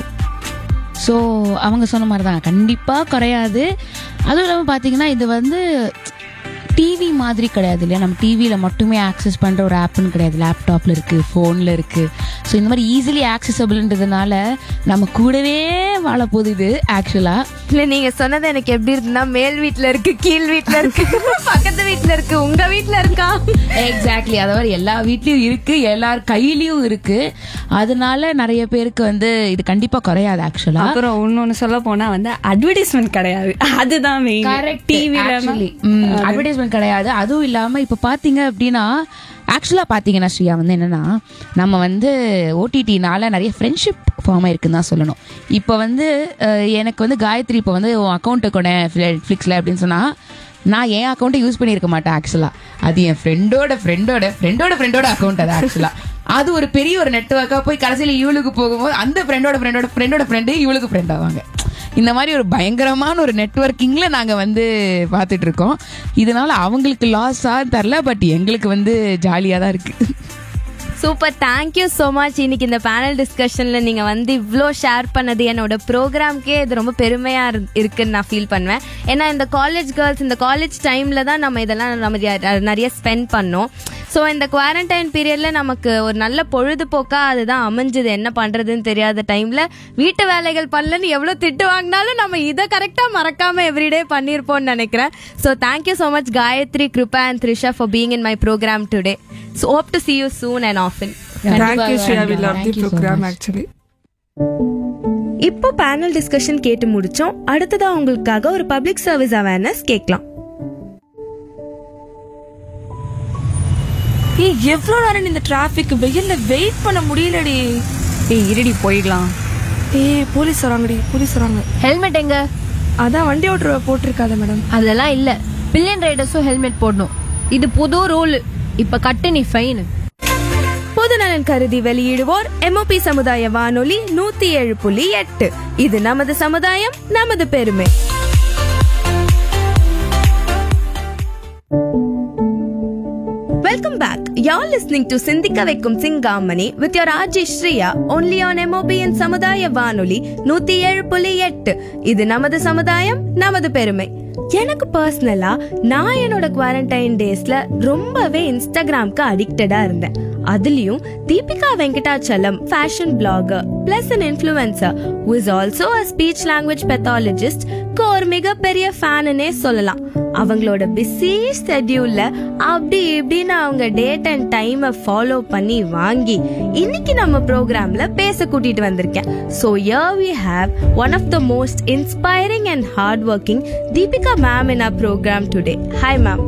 Speaker 3: ஸோ அவங்க சொன்ன மாதிரி தான் கண்டிப்பாக குறையாது அதுவும் இல்லாமல் பார்த்தீங்கன்னா இது வந்து டிவி மாதிரி கிடையாது இல்லையா நம்ம டிவியில் மட்டுமே ஆக்சஸ் பண்ணுற ஒரு ஆப்னு கிடையாது லேப்டாப்பில் இருக்குது ஃபோனில் இருக்குது ஸோ இந்த மாதிரி ஈஸிலி ஆக்சசபிள்ன்றதுனால நம்ம கூடவே வாழ போகுது இது ஆக்சுவலாக
Speaker 2: இல்ல நீங்க சொன்னது எனக்கு எப்படி இருக்குன்னா மேல் வீட்ல இருக்கு கீழ் வீட்ல இருக்கு பக்கத்து வீட்ல இருக்கு உங்க வீட்ல இருக்கா
Speaker 3: எக்ஸாக்ட்லி அதாவது எல்லா வீட்லயும் இருக்கு எல்லார் கையிலயும் இருக்கு அதனால நிறைய பேருக்கு வந்து இது கண்டிப்பா குறையாது ஆக்சுவலா
Speaker 5: அப்புறம் இன்னொன்னு சொல்ல போனா வந்து அட்வர்டைஸ்மெண்ட் கிடையாது அதுதான் மெயின் டிவில
Speaker 3: அட்வர்டைஸ்மெண்ட் கிடையாது அதுவும் இல்லாம இப்ப பாத்தீங்க அப்படின்னா ஆக்சுவலா பாத்தீங்கன்னா ஸ்ரீயா வந்து என்னன்னா நம்ம வந்து ஓடிடினால நிறைய ஃப்ரெண்ட்ஷிப் ஃபார்ம் ஆயிருக்குன்னு தான் சொல்லணும் இப்போ வந்து அஹ், எனக்கு வந்து காயத்ரி இப்போ வந்து உன் அக்கௌண்ட்டை கொட நெட்ஃப்ளிக்ஸில் அப்படின்னு சொன்னா நான் என் அக்கௌண்ட்டை யூஸ் பண்ணியிருக்க மாட்டேன் ஆக்சுவலா அது என் ஃப்ரெண்டோட ஃப்ரெண்டோட ஃப்ரெண்டோட ஃப்ரெண்டோட அக்கௌண்ட் அது ஆக்சுவலா அது ஒரு பெரிய ஒரு நெட்ஒர்க்கா போய் கடைசியில் இவளுக்கு போகும்போது அந்த ஃப்ரெண்டோட ஃப்ரெண்டோட ஃப்ரெண்டோட ஃப்ரெண்டு இவளுக்கு ஃப்ரெண்ட் ஆவாங்க இந்த மாதிரி ஒரு பயங்கரமான ஒரு நெட்வொர்க்கிங்ல நாங்க வந்து பார்த்துட்டு இருக்கோம் இதனால அவங்களுக்கு லாஸா தரல பட் எங்களுக்கு வந்து ஜாலியா தான் இருக்கு
Speaker 2: சூப்பர் தேங்க்யூ ஸோ மச் இன்னைக்கு இந்த பேனல் டிஸ்கஷன்ல நீங்க வந்து இவ்வளோ ஷேர் பண்ணது என்னோட ப்ரோக்ராம்க்கே இது ரொம்ப பெருமையா இரு- இருக்குன்னு நான் ஃபீல் பண்ணுவேன் ஏன்னா இந்த காலேஜ் கேர்ள்ஸ் இந்த காலேஜ் டைம்ல தான் நம்ம இதெல்லாம் நம்ம ய- நிறைய ஸ்பெண்ட் பண்ணோம் ஸோ இந்த குவாரண்டைன் பீரியட்ல நமக்கு ஒரு நல்ல பொழுதுபோக்கா அதுதான் அமைஞ்சது என்ன பண்றதுன்னு தெரியாத டைம்ல வீட்டு வேலைகள் பண்ணலன்னு எவ்வளோ திட்டு வாங்கினாலும் நம்ம இதை கரெக்டாக மறக்காம எவ்ரிடே பண்ணியிருப்போம்னு நினைக்கிறேன் so thank you so much Gayathri Kiruba and Trisha for being in my program today so hope to see you soon and often
Speaker 4: thank you Shriya we love the
Speaker 3: Thank you so
Speaker 4: programme
Speaker 3: much.
Speaker 4: Actually
Speaker 2: இப்போ பேனல் டிஸ்கஷன் கேட்டு முடிச்சோம் அடுத்ததா உங்களுக்காக ஒரு பப்ளிக் சர்வீஸ் அவேர்னஸ் கேட்கலாம்
Speaker 4: ஏய் எவ்வளோ நேரம் இந்த டிராஃபிக் வெயில்ல வெயிட் பண்ண முடியலடி
Speaker 5: ஏய் இருடி போயிடலாம்
Speaker 4: ஏய் போலீஸ் வராங்கடி போலீஸ் வராங்க
Speaker 6: ஹெல்மெட் எங்க
Speaker 4: அதான் வண்டி ஓட்டுற போட்டிருக்காத மேடம்
Speaker 6: அதெல்லாம் இல்ல பில்லியன் ரைடர்ஸும் ஹெல்மெட் போடணும் இது புது ரூல் இப்ப கட்டு நீ ஃபைன்
Speaker 2: பொதுநலன் கருதி வெளியிடுவோர் எம்ஓபி சமுதாய வானொலி நூத்தி ஏழு புள்ளி எட்டு இது நமது சமுதாயம் நமது பெருமை welcome back you're listening to சிந்திக்க வைக்கும் சிங்காமணி with your RJ ஸ்ரீயா only on MOPN சமுதாய வானொலி நூத்தி ஏழு புள்ளி எட்டு இது நமது சமுதாயம் நமது பெருமை எனக்கு பர்சனலா நான் என்னோட குவாரண்டைன் டேஸ்ல ரொம்பவே இன்ஸ்டாகிராம்க்கு அடிக்டடா இருந்தேன் அதுலயும் Deepika Venkatachalam fashion blogger plus an influencer who is also a speech language pathologist ஒரு மிகப்பெரிய ஃபேனுனே சொல்லலாம் அவங்களோட பிஸி ஷெட்யூல்ல அப்படி இப்படின்னு அவங்க டேட் அண்ட் டைமை ஃபாலோ பண்ணி வாங்கி இன்னைக்கு நம்ம ப்ரோக்ராம்ல பேச கூட்டிட்டு வந்திருக்கேன் so here we have one of the most inspiring and hard working Deepika ma'am in a programme today hi ma'am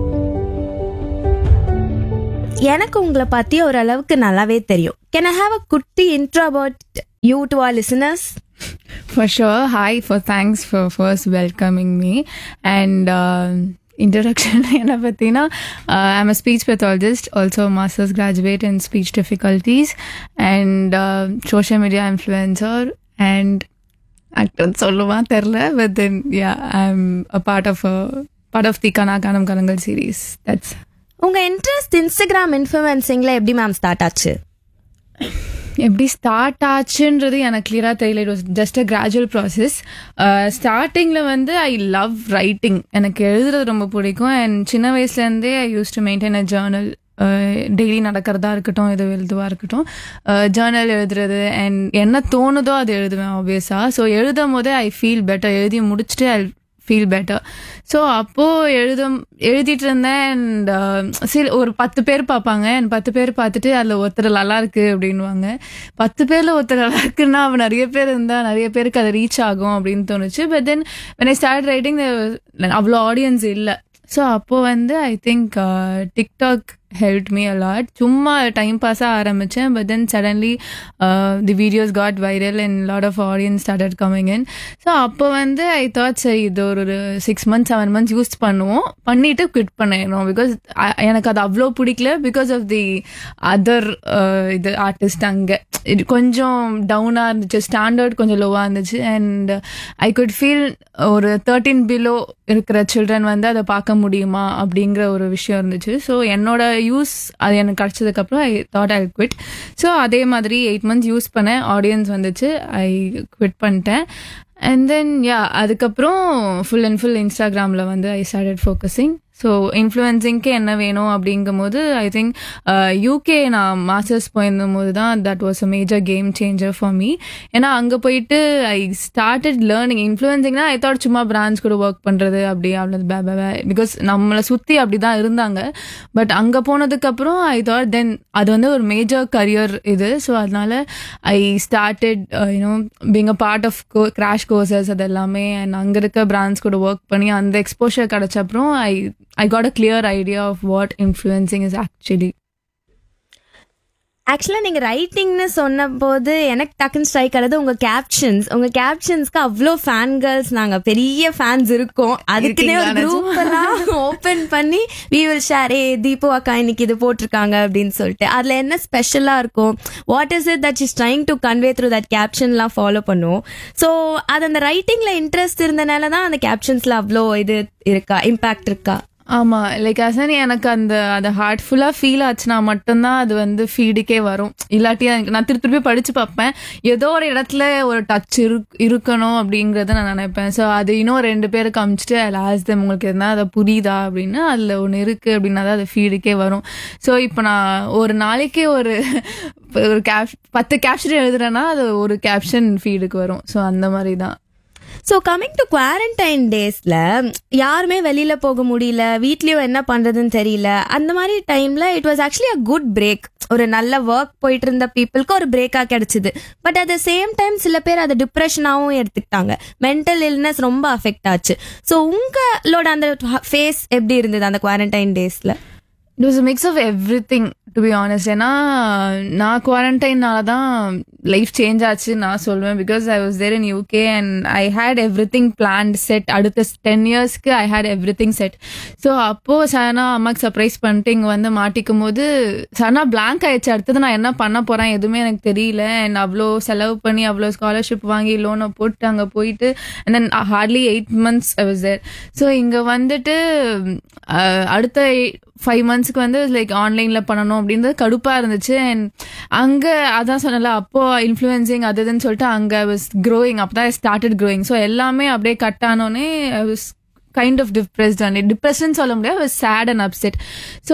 Speaker 2: எனக்கு உங்களை பத்தி ஓரளவுக்கு நல்லாவே தெரியும் கேன் ஐ ஹாவ் அ குட்டி intro about you to our listeners
Speaker 7: For sure. Hi, for thanks for first welcoming me. And uh, introduction, என்ன பார்த்தீங்கன்னா uh, I'm a speech pathologist, also a master's graduate in speech difficulties and uh, social media influencer and actor சொல்லுவா தெரில but then yeah I'm a part of a part of the Kana Kanam Karangal series. That's
Speaker 2: உங்க இன்ட்ரெஸ்ட் இன்ஸ்டாகிராம் இன்ஃபுளுன்சிங்ல எப்படி மேம் ஸ்டார்ட் ஆச்சு
Speaker 7: எப்படி ஸ்டார்ட் ஆச்சுன்றது எனக்கு கிளியராக தெரியல it was just a gradual process ஸ்டார்டிங்கில் வந்து ஐ லவ் ரைட்டிங் எனக்கு எழுதுறது ரொம்ப பிடிக்கும் அண்ட் சின்ன வயசுலேருந்தே I use to maintain a journal daily நடக்கிறதா இருக்கட்டும் எது எழுதுவா இருக்கட்டும் ஜேர்னல் எழுதுறது அண்ட் என்ன தோணுதோ அது எழுதுவேன் ஆப்வியஸாக ஸோ எழுதும் போதே ஐ ஃபீல் பெட்டர் எழுதி முடிச்சுட்டு ஐ ஃபீல் பெட்டர் ஸோ அப்போது எழுதும் எழுதிட்டு இருந்தேன் அண்ட் சில ஒரு பத்து பேர் பார்ப்பாங்க அண்ட் பத்து பேர் பார்த்துட்டு அதில் ஒருத்தர் நல்லா இருக்கு அப்படின்வாங்க பத்து பேரில் ஒருத்தர் நல்லா இருக்குன்னா அவன் நிறைய பேர் இருந்தால் நிறைய பேருக்கு அது ரீச் ஆகும் அப்படின்னு தோணுச்சு but then when I started writing அவ்வளோ ஆடியன்ஸ் இல்லை ஸோ அப்போ வந்து I think TikTok help me a lot சும்மா டைம் பாஸாக ஆரம்பித்தேன் but then suddenly the videos got viral and lot of audience started coming in so அப்போ வந்து ஐ தாட் சரி இது ஒரு ஒரு six months seven months use பண்ணுவோம் பண்ணிட்டு குவிட் பண்ணிடணும் பிகாஸ் எனக்கு அது அவ்வளோ பிடிக்கல பிகாஸ் ஆஃப் தி அதர் இது ஆர்டிஸ்ட் அங்கே இது கொஞ்சம் டவுனாக இருந்துச்சு ஸ்டாண்டர்ட் கொஞ்சம் லோவாக இருந்துச்சு அண்ட் ஐ குட் ஃபீல் ஒரு தேர்ட்டீன் பிலோ இருக்கிற சில்ட்ரன் வந்து அதை பார்க்க முடியுமா அப்படிங்கிற ஒரு விஷயம் இருந்துச்சு ஸோ என்னோட யூஸ் அது எனக்கு கிடச்சதுக்கப்புறம் I thought I quit so அதே மாதிரி எயிட் மந்த்ஸ் யூஸ் பண்ணேன் ஆடியன்ஸ் வந்துச்சு ஐ குவிட் பண்ணிட்டேன் அண்ட் தென் யா அதுக்கப்புறம் ஃபுல் அண்ட் ஃபுல் இன்ஸ்டாகிராமில் வந்து ஐ ஸ்டார்டட் ஃபோக்கஸிங் ஸோ இன்ஃப்ளூயன்சிங்க்கு என்ன வேணும் அப்படிங்கும்போது ஐ திங்க் யூகே நான் மாஸ்டர்ஸ் போயிருந்தும் போது தான் that was a major game changer for me ஏன்னா அங்கே போயிட்டு ஐ ஸ்டார்டட் லேர்னிங் இன்ஃப்ளூயன்சிங்னா ஐ தாட் சும்மா பிரான்ச் கூட ஒர்க் பண்ணுறது அப்படி அவ்வளோ பிகாஸ் நம்மளை சுற்றி அப்படி தான் இருந்தாங்க பட் அங்கே போனதுக்கப்புறம் ஐ தாட் தென் அது வந்து ஒரு மேஜர் கரியர் இது ஸோ அதனால I started you know being a part of crash courses அது எல்லாமே அண்ட் அங்கே இருக்க பிராண்ட்ஸ் கூட ஒர்க் பண்ணி அந்த எக்ஸ்போஷர் கிடைச்ச அப்புறம் ஐ I got a clear idea of what influencing is actually.
Speaker 2: ஆக்சுவலாக நீங்கள் ரைட்டிங்னு சொன்னபோது எனக்கு டக்குன்னு ஸ்ட்ரைக் ஆனது உங்கள் கேப்ஷன்ஸ் உங்கள் கேப்ஷன்ஸ்க்கு அவ்வளோ ஃபேன் கேர்ள்ஸ் நாங்கள் பெரிய ஃபேன்ஸ் இருக்கோம் அதுக்குன்னே ஒரு குரூப் எல்லாம் ஓப்பன் பண்ணி we will share a Deepu அக்கா இன்னைக்கு இது போட்டிருக்காங்க அப்படின்னு சொல்லிட்டு அதில் என்ன ஸ்பெஷலாக இருக்கும் what is it that is trying to convey through that கேப்ஷன்லாம் ஃபாலோ பண்ணுவோம் ஸோ அது அந்த ரைட்டிங்கில் இன்ட்ரெஸ்ட் இருந்தனால தான் அந்த கேப்ஷன்ஸில் அவ்வளோ இது இருக்கா இம்பேக்ட் இருக்கா
Speaker 7: ஆமாம் லைக் அசன் எனக்கு அந்த அது ஹார்ட்ஃபுல்லாக ஃபீல் ஆச்சுன்னா மட்டும்தான் அது வந்து ஃபீடுக்கே வரும் இல்லாட்டி எனக்கு நான் திருப்பி திருப்பி படித்து பார்ப்பேன் ஏதோ ஒரு இடத்துல ஒரு டச் இரு இருக்கணும் அப்படிங்கிறத நான் நினைப்பேன் ஸோ அது இன்னும் ரெண்டு பேருக்கு அமிச்சிட்டு லாஸ்ட் டைம் உங்களுக்கு எதுனா அதை புரியுதா அப்படின்னு அதில் ஒன்று இருக்குது அப்படின்னா தான் அது ஃபீடுக்கே வரும் ஸோ இப்போ நான் ஒரு நாளைக்கு ஒரு ஒரு கேப் பத்து கேப்ஷன் எழுதுறேன்னா அது ஒரு கேப்ஷன் ஃபீடுக்கு வரும் ஸோ அந்த மாதிரி தான்
Speaker 2: ஸோ கம்மிங் டு குவாரண்டைன் டேஸில் யாருமே வெளியில் போக முடியல வீட்லேயும் என்ன பண்ணுறதுன்னு தெரியல அந்த மாதிரி டைமில் it was actually a good break ஒரு நல்ல ஒர்க் போயிட்டு இருந்த பீப்புளுக்கு ஒரு பிரேக்காக கிடைச்சிது but at the same time சில பேர் அதை டிப்ரெஷனாகவும் எடுத்துக்கிட்டாங்க மென்டல் இல்னஸ் ரொம்ப அஃபெக்ட் ஆச்சு ஸோ உங்களோட அந்த ஃபேஸ் எப்படி இருந்தது அந்த குவாரண்டைன் டேஸில்
Speaker 7: it was mix of everything to be honest ஏன்னா நான் குவாரண்டைனால தான் லைஃப் சேஞ்ச் ஆச்சு நான் சொல்லுவேன் because I was there in UK and I had everything planned set அடுத்த டென் இயர்ஸ்க்கு I had everything set so அப்போது சனா அம்மாக்கு சர்ப்ரைஸ் பண்ணிட்டு இங்கே வந்து மாட்டிக்கும் போது சனா பிளாங்க் ஆயிடுச்சு அடுத்தது நான் என்ன பண்ண போகிறேன் எதுவுமே எனக்கு தெரியல அண்ட் அவ்வளோ செலவு பண்ணி அவ்வளோ ஸ்காலர்ஷிப் வாங்கி லோனை போட்டு அங்கே போயிட்டு and then hardly eight months I was there so இங்கே வந்துட்டு அஹ், அடுத்த ஃபைவ் மந்த்ஸ்க்கு வந்து லைக் ஆன்லைனில் பண்ணணும் அப்படின்றது கடுப்பாக இருந்துச்சு அண்ட் அங்கே அதான் சொன்னல அப்போ இன்ஃப்ளூயன்சிங் அது இதுன்னு சொல்லிட்டு அங்கே வாஸ் க்ரோயிங் அப்போ தான் ஸ்டார்டட் க்ரோயிங் ஸோ எல்லாமே அப்படியே கட் ஆனோடனே I was kind of depressed and depression சொல்ல முடியாது சேட் அண்ட் அப்செட் ஸோ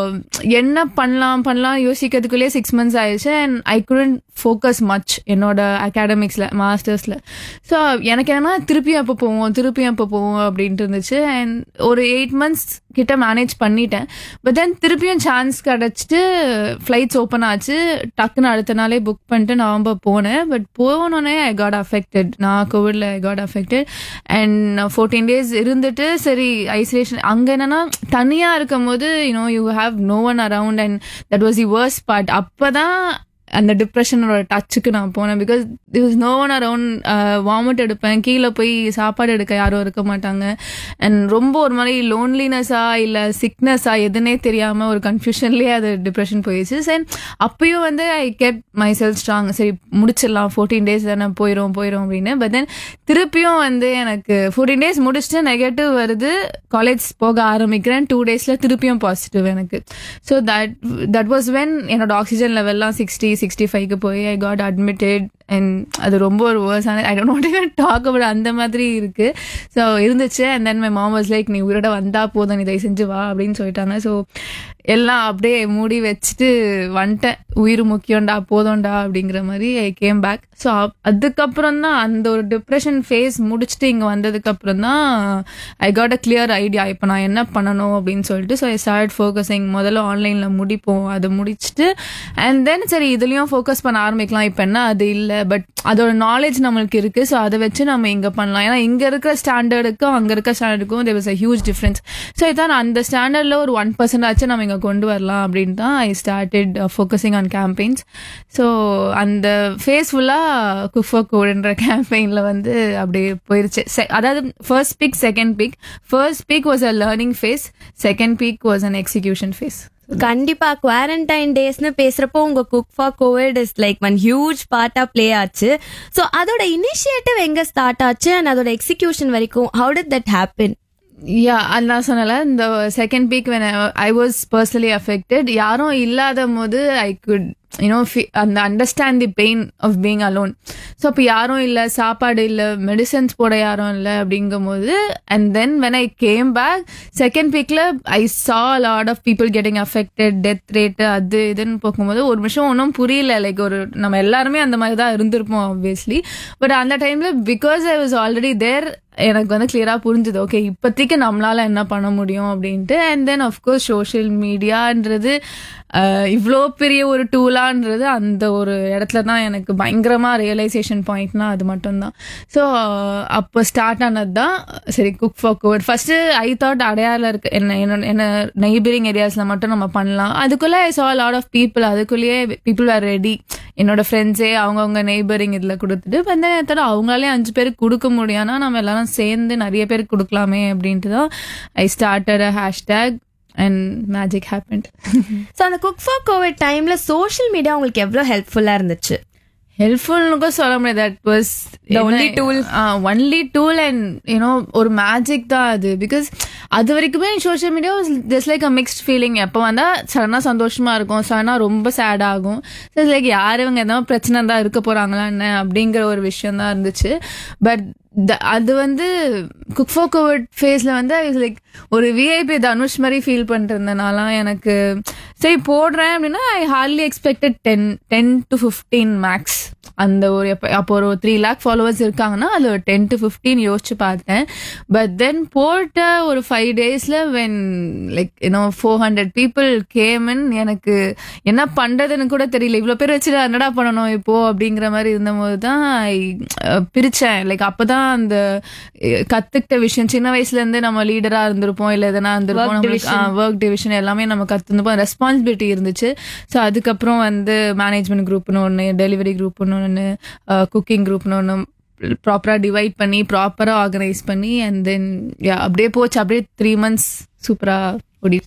Speaker 7: என்ன பண்ணலாம் பண்ணலாம் யோசிக்கிறதுக்குள்ளேயே சிக்ஸ் மந்த்ஸ் ஆயிடுச்சு and I couldn't focus much என்னோட அகாடமிக்ஸில் மாஸ்டர்ஸில் ஸோ எனக்கு என்னன்னா திருப்பியும் எப்போ போவோம் திருப்பியும் எப்போ போவோம் அப்படின்ட்டு இருந்துச்சு அண்ட் ஒரு எயிட் மந்த்ஸ் கிட்ட மேனேஜ் பண்ணிட்டேன் பட் தென் திருப்பியும் சான்ஸ் கிடச்சிட்டு ஃப்ளைட்ஸ் ஓப்பன் ஆச்சு டக்குன்னு அடுத்த நாளே புக் பண்ணிட்டு நவம்பர் போனேன் பட் போனோடனே ஐ காட் அஃபெக்டட் நான் கோவிட்ல I got affected and fourteen days இருந்துட்டு சரி ஐசோலேஷன் அங்கே என்னன்னா தனியாக இருக்கும் போது you know you have no one around and that was the worst part அப்போ தான் அந்த டிப்ரெஷனோட டச்சுக்கு நான் போனேன் because is no one around vomit எடுப்பேன் கீழே போய் சாப்பாடு எடுக்க யாரும் இருக்க மாட்டாங்க அண்ட் ரொம்ப ஒரு மாதிரி லோன்லினஸா இல்லை சிக்னஸா எதுனே தெரியாமல் ஒரு கன்ஃபியூஷன்லேயே அது டிப்ரெஷன் போயிடுச்சு அண்ட் அப்பயும் வந்து I get myself strong சரி முடிச்சிடலாம் ஃபோர்டீன் டேஸ் தானே போயிடும் போயிடும் அப்படின்னு பட் தென் திருப்பியும் வந்து எனக்கு ஃபோர்டீன் டேஸ் முடிச்சுட்டு நெகட்டிவ் வருது காலேஜ் போக ஆரம்பிக்கிறேன் டூ டேஸில் திருப்பியும் பாசிட்டிவ் எனக்கு so that that was when என்னோட ஆக்சிஜன் லெவல்லாம் சிக்ஸ்டி சிக்ஸ்டி ஃபைவ்க்கு போய் ஐ காட் அட்மிட்டட் அண்ட் அது ரொம்ப ஒரு வேர்ஸ் ஆன I don't want even talk about அந்த மாதிரி இருக்கு ஸோ இருந்துச்சு and then my mom was like நீ உயிரோட வந்தா போதும் நீ தயவு செஞ்சு வா அப்படின்னு சொல்லிட்டாங்க ஸோ எல்லாம் அப்படியே மூடி வச்சுட்டு வந்துட்டேன் உயிர் முக்கியம்டா போதும்டா அப்படிங்கிற மாதிரி ஐ கேம் பேக் ஸோ அதுக்கப்புறம் தான் அந்த ஒரு டிப்ரெஷன் ஃபேஸ் முடிச்சுட்டு இங்கே வந்ததுக்கு அப்புறம் தான் I got a clear idea இப்போ நான் என்ன பண்ணணும் அப்படின்னு சொல்லிட்டு ஸோ ஐ ஸ்டார்ட் ஃபோக்கஸிங் முதல்ல ஆன்லைனில் முடிப்போம் அதை முடிச்சுட்டு அண்ட் தென் சரி இதுலேயும் ஃபோக்கஸ் பண்ண ஆரம்பிக்கலாம் இப்போ என்ன அது இல்லை பட் அதோட நாலேஜ் நம்மளுக்கு இருக்குது ஸோ அதை வச்சு நம்ம இங்கே பண்ணலாம் ஏன்னா இங்கே இருக்கிற ஸ்டாண்டர்டுக்கும் அங்கே இருக்க ஸ்டாண்டர்டுக்கும் there was a huge difference so இதான் நான் அந்த ஸ்டாண்டர்டில் ஒரு ஒன் பர்சன்ட் ஆச்சு நம்ம இங்கே கொண்டு வரலாம் அப்படின்னு தான் I started focusing on campaigns so அந்த ஃபேஸ் ஃபுல்லாக குஃபோ கோடுன்ற கேம்பெயினில் வந்து அப்படியே போயிருச்சு Se- அதாவது first peak second peak first peak was a learning phase second peak was an execution phase
Speaker 2: கண்டிப்பா குவாரண்டைன் டேஸ்னு பேசுறப்போ உங்க cook for COVID is like one huge பார்ட்டா ப்ளே ஆச்சு ஸோ அதோட இனிஷியேட்டிவ் எங்க ஸ்டார்ட் ஆச்சு அண்ட் அதோட எக்ஸிகியூஷன் வரைக்கும் how did that happen
Speaker 7: yeah அதான் சொன்னல இந்த second week when I was personally affected யாரும் இல்லாத போது ஐ குட் யூனோ அந்த understand the pain of being alone so அப்போ யாரும் இல்லை சாப்பாடு இல்லை மெடிசன்ஸ் போட யாரும் இல்லை அப்படிங்கும்போது and then when I came back second வீக்கில் I saw lot of people getting affected death rate அது இதுன்னு போகும்போது ஒரு நிமிஷம் ஒன்றும் புரியல லைக் ஒரு நம்ம எல்லாருமே அந்த மாதிரி தான் இருந்திருப்போம் ஆப்வியஸ்லி பட் அந்த டைமில் because I was already there எனக்கு வந்து கிளியராக புரிஞ்சுது ஓகே இப்போதைக்கு நம்மளால என்ன பண்ண முடியும் அப்படின்ட்டு அண்ட் தென் அஃப்கோர்ஸ் சோஷியல் மீடியான்றது இவ்வளோ பெரிய ஒரு டூலான்றது அந்த ஒரு இடத்துல தான் எனக்கு பயங்கரமாக ரியலைசேஷன் பாயிண்ட்னா அது மட்டும்தான் ஸோ அப்போ ஸ்டார்ட் ஆனது தான் சரி cook for COVID first I thought அடையாள இருக்கு என்ன என்ன என்ன நெய்பரிங் ஏரியாஸில் மட்டும் நம்ம பண்ணலாம் அதுக்குள்ளே I saw lot of people அதுக்குள்ளேயே பீப்புள் ஆர் ரெடி என்னோட ஃப்ரெண்ட்ஸே அவங்கவுங்க நெய்பரிங் இதில் கொடுத்துட்டு வந்து நேரத்தோட அவங்களாலே அஞ்சு பேருக்கு கொடுக்க முடியாதுன்னா நம்ம எல்லாரும் சேர்ந்து நிறைய பேருக்கு கொடுக்கலாமே அப்படின்ட்டு தான் I started a hashtag and magic happened
Speaker 2: so அந்த குக் ஃபார் கோவிட் டைம்ல சோஷியல் மீடியா உங்களுக்கு எவ்வளோ ஹெல்ப்ஃபுல்லா இருந்துச்சு
Speaker 7: ஹெல்ப்ஃபுல்னுக்கும் சொல்ல முடியாது that was
Speaker 2: The only tool.
Speaker 7: Only tool and you know ஒரு மேஜிக் தான் அது பிகாஸ் அது வரைக்குமே social media just like a mixed feeling எப்போ வந்தால் சடனாக சந்தோஷமா இருக்கும் சடனாக ரொம்ப சேட் ஆகும் லைக் யார் இவங்க எதாவது பிரச்சனை தான் இருக்க போறாங்களா என்ன அப்படிங்கிற ஒரு விஷயம் தான் இருந்துச்சு பட் அது வந்து குக் ஃபார் கோவிட் ஃபேஸில் வந்து ஐ லைக் ஒரு விஐபி தனுஷ் மாதிரி ஃபீல் பண்ணிருந்தனால எனக்கு சரி போடுறேன் அப்படின்னா I hardly expected ten ten to fifteen max அந்த ஒரு எப்போ அப்போ ஒரு த்ரீ லேக் ஃபாலோவர்ஸ் இருக்காங்கன்னா அது ஒரு டென் டு ஃபிஃப்டீன் யோசிச்சு பார்த்தேன் பட் தென் போட்ட ஒரு ஃபைவ் டேஸில் when like you know four hundred people came in எனக்கு என்ன பண்ணுறதுன்னு கூட தெரியல இவ்வளோ பேர் வச்சு நான் என்னடா பண்ணணும் இப்போ அப்படிங்கிற மாதிரி இருந்தபோது தான் I, அஹ், பிரிச்சேன் லைக் அப்போ தான் அந்த அஹ், கத்துக்கிட்ட விஷயம் சின்ன வயசுலேருந்து நம்ம லீடராக இருந்திருப்போம் இல்லை எதனா இருந்திருப்போம் நம்மளுக்கு ஒர்க் டிவிஷன் எல்லாமே நம்ம கற்றுருந்தப்போ ரெஸ்பான்சிபிலிட்டி இருந்துச்சு ஸோ அதுக்கப்புறம் வந்து மேனேஜ்மெண்ட் குரூப்னு ஒன்று டெலிவரி குரூப்னு ஒன்று குக்கிங் குரூப்னு ஒன்று ப்ராப்பராக டிவைட் பண்ணி ப்ராப்பராக ஆர்கனைஸ் பண்ணி அண்ட் தென் அப்படியே போச்சு அப்படியே த்ரீ மந்த்ஸ் சூப்பராக ஓடிடுச்சு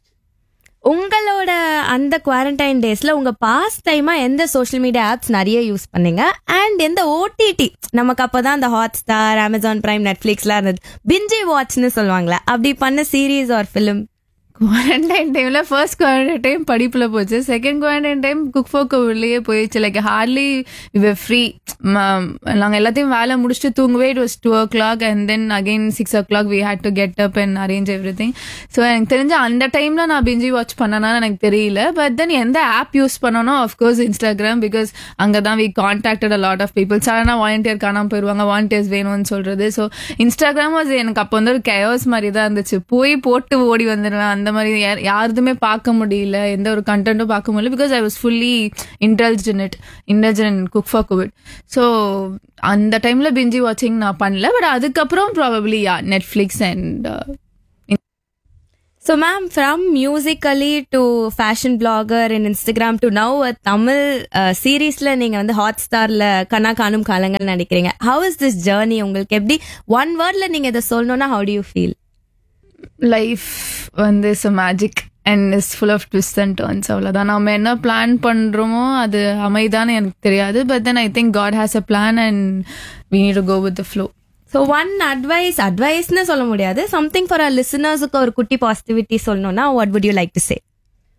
Speaker 2: உங்களோட அந்த குவாரண்டைன் டேஸ்ல உங்க பாஸ் டைமா எந்த சோஷியல் மீடியா ஆப்ஸ் நிறைய யூஸ் பண்ணீங்க அண்ட் எந்த ஓடிடி நமக்கு அப்பதான் அந்த ஹாட் ஸ்டார் அமேசான் பிரைம் நெட்ஃபிளிக்ஸ்லாம் இருந்தது பிஞ்சி வாட்ச்னு சொல்லுவாங்களே அப்படி பண்ண சீரீஸ் ஆர் ஃபிலிம்
Speaker 7: குவாரண்டைன் டைம்ல ஃபர்ஸ்ட் குவாரண்டைன் டைம் படிப்புல போச்சு second quarantine time cook for கோவிட்லயே போயிடுச்சு லைக் ஹார்ட்லி வி ஃப்ரீ நாங்கள் எல்லாத்தையும் வேலை முடிச்சுட்டு தூங்கவே it was two o'clock and then again six o'clock we had to get up and arrange everything so எனக்கு தெரிஞ்ச அந்த டைமில் நான் பிஞ்சி வாட்ச் பண்ணனா எனக்கு தெரியல பட் தென் எந்த ஆப் யூஸ் பண்ணணும் அஃப்கோர்ஸ் இன்ஸ்டாகிராம் பிகாஸ் அங்கே தான் we contacted a lot of people சடனாக வாலண்டியர் காணாமல் போயிடுவாங்க வாலண்டியர்ஸ் வேணும்னு சொல்கிறது ஸோ இன்ஸ்டாகிராம் வாஸ் எனக்கு அப்போ வந்து ஒரு கயோஸ் மாதிரி தான் இருந்துச்சு போய் போட்டு ஓடி வந்துடுவேன் அந்த மாதிரி யார் யாருதுமே பார்க்க முடியல எந்த ஒரு கண்டென்ட்டும் பார்க்க முடியல because I was fully indulge in it indulge cook for COVID so அந்த டைமில் பிஞ்சி வாட்சிங் நான் பண்ணல பட் அதுக்கப்புறம் probably yeah Netflix and
Speaker 2: so ma'am from Musically to fashion blogger in Instagram to now uh Tamil சீரீஸ்ல நீங்க வந்து ஹாட் ஸ்டார்ல கனா காணும் காலங்கள் நடிக்கிறீங்க ஹவ் இஸ் திஸ் ஜேர்னி உங்களுக்கு எப்படி ஒன் வேர்ட்ல நீங்க இதை சொல்லணும்னா how do you feel
Speaker 7: life வந்து is a magic and is full of twist and turns அவ்வளோதான் நம்ம என்ன பிளான் பண்ணுறோமோ அது அமைதான்னு எனக்கு தெரியாது but then I think God has a plan and we need to go with the flow
Speaker 2: so one advice அட்வைஸ்னு சொல்ல முடியாது சம்திங் ஃபார் அ லிசனர்ஸுக்கு ஒரு குட்டி பாசிட்டிவிட்டி சொல்லணும்னா what would you like to say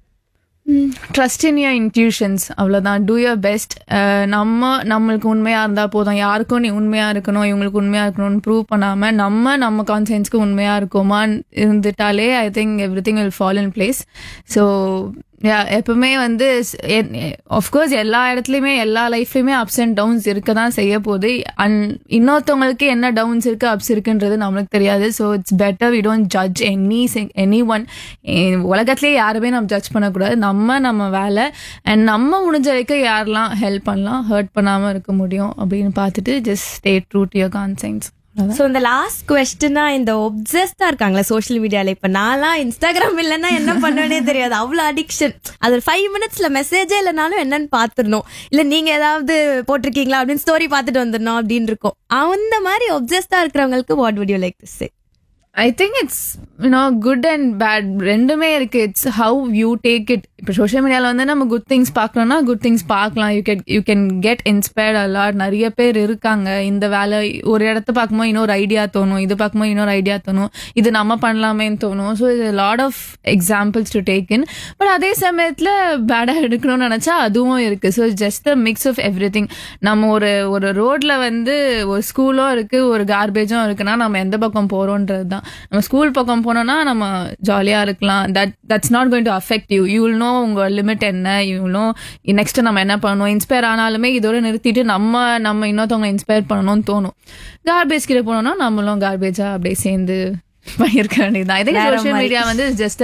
Speaker 7: trust in your intuitions அவ்வளோதான் டூ யர் பெஸ்ட் நம்ம நம்மளுக்கு உண்மையாக இருந்தால் போதும் யாருக்கும் நீ உண்மையாக இருக்கணும் இவங்களுக்கு உண்மையாக இருக்கணும்னு ப்ரூவ் பண்ணாமல் நம்ம நம்ம கான்சியன்ஸ்க்கு உண்மையாக இருக்கோமான்னு இருந்துட்டாலே I think everything will fall in place so எப்பவுமே வந்து ஆஃப்கோர்ஸ் எல்லா இடத்துலையுமே எல்லா லைஃப்லையுமே அப்ஸ் அண்ட் டவுன்ஸ் இருக்க தான் செய்ய போகுது அண்ட் இன்னொருத்தவங்களுக்கு என்ன டவுன்ஸ் இருக்கு அப்ஸ் இருக்குன்றது நம்மளுக்கு தெரியாது so it's better we don't judge any any one உலகத்திலே யாருமே நம்ம ஜட்ஜ் பண்ணக்கூடாது நம்ம நம்ம வேலை அண்ட் நம்ம முடிஞ்ச வரைக்கும் யாரெல்லாம் ஹெல்ப் பண்ணலாம் ஹர்ட் பண்ணாமல் இருக்க முடியும் அப்படின்னு பார்த்துட்டு just stay true to your conscience
Speaker 2: so இந்த லாஸ்ட் கொஸ்டினா இந்த ஒப்சஸ்டா இருக்காங்களா சோஷியல் மீடியால இப்ப நான்லாம் இன்ஸ்டாகிராம் இல்லைன்னா என்ன பண்ணுவேனே தெரியாது அவ்வளவு அடிக்ஷன் அது ஃபைவ் மினிட்ஸ்ல மெசேஜே இல்லைனாலும் என்னன்னு பாத்துடணும் இல்ல நீங்க ஏதாவது போட்டிருக்கீங்களா அப்படின்னு ஸ்டோரி பார்த்துட்டு வந்துடணும் அப்படின்னு இருக்கும் அந்த மாதிரி ஒப்சஸ்டா இருக்கிறவங்களுக்கு what would you like to say
Speaker 7: I think it's you know good and bad ரெண்டுமே இருக்கு it's how you take it இப்போ சோஷியல் மீடியாவில் வந்து நம்ம குட் திங்ஸ் பார்க்கணும்னா குட் திங்ஸ் பார்க்கலாம் you get you can get inspired a lot நிறைய பேர் இருக்காங்க இந்த வேலை ஒரு இடத்த பார்க்கும்போது இன்னொரு ஐடியா தோணும் இது பார்க்கும்போது இன்னொரு ஐடியா தோணும் இது நம்ம பண்ணலாமேன்னு தோணும் ஸோ இது lot of examples to take in but அதே சமயத்தில் பேடாக எடுக்கணும்னு நினச்சா அதுவும் இருக்கு so just a mix of everything நம்ம ஒரு ஒரு ரோட்ல வந்து ஒரு ஸ்கூலும் இருக்கு ஒரு கார்பேஜும் இருக்குன்னா நம்ம எந்த பக்கம் போறோன்றது தான் நம்ம ஸ்கூல் பக்கம் போனோம்னா நம்ம ஜாலியா இருக்கலாம் that that's not going to affect you you know உங்க லிமிட் என்ன யூ நோ நெக்ஸ்ட் நம்ம என்ன பண்ணணும் இன்ஸ்பயர் ஆனாலுமே இதோட நிறுத்திட்டு நம்ம நம்ம இன்னொருத்தவங்க இன்ஸ்பயர் பண்ணணும்னு தோணும் கார்பேஜ் கிட்ட போனோம்னா நம்மளும் கார்பேஜா அப்படியே சேர்ந்து பண்ணிருக்க வேண்டியதுதான் இதே சோஷியல் மீடியா வந்து ஜஸ்ட்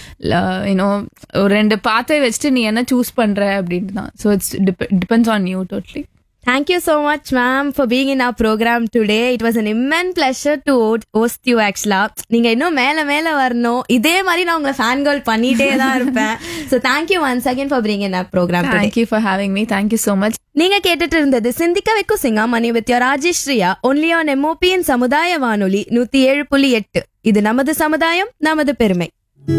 Speaker 7: யூனோ ஒரு ரெண்டு பாத்தை வச்சுட்டு நீ என்ன சூஸ் பண்ற அப்படின்ட்டு தான் so it's depends on you totally
Speaker 2: Thank you so much, ma'am, for being in our program today. It was an immense pleasure to host you, actually. நீங்க இன்னும் மேல மேல வரணும் இதே மாதிரி நான் உங்களை ஃபேன் கேர்ள் பண்ணிட்டே தான் இருப்பேன் so thank you once again for bring in a programme
Speaker 7: thank you for having me thank you so much
Speaker 2: நீங்க கேட்டுட்டு இருந்தது சிந்திக்க வைக்கும் சிங்கா மணி வித் ராஜேஸ்ரீயா ஒன்லி ஆன் எம்ஓபியின் சமுதாய வானொலி நூத்தி ஏழு புள்ளி எட்டு இது நமது சமுதாயம் நமது பெருமை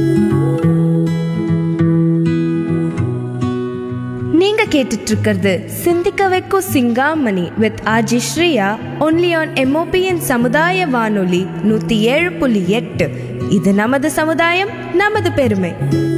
Speaker 2: நீங்க கேட்டுட்டு இருக்கிறது சிந்திக்க வைக்கும் சிங்காமணி வித் ஆர்ஜி ஸ்ரீயா ஒன்லி ஆன் எம்ஓபியின் சமுதாய வானொலி நூத்தி ஏழு புள்ளி எட்டு இது நமது சமுதாயம் நமது பெருமை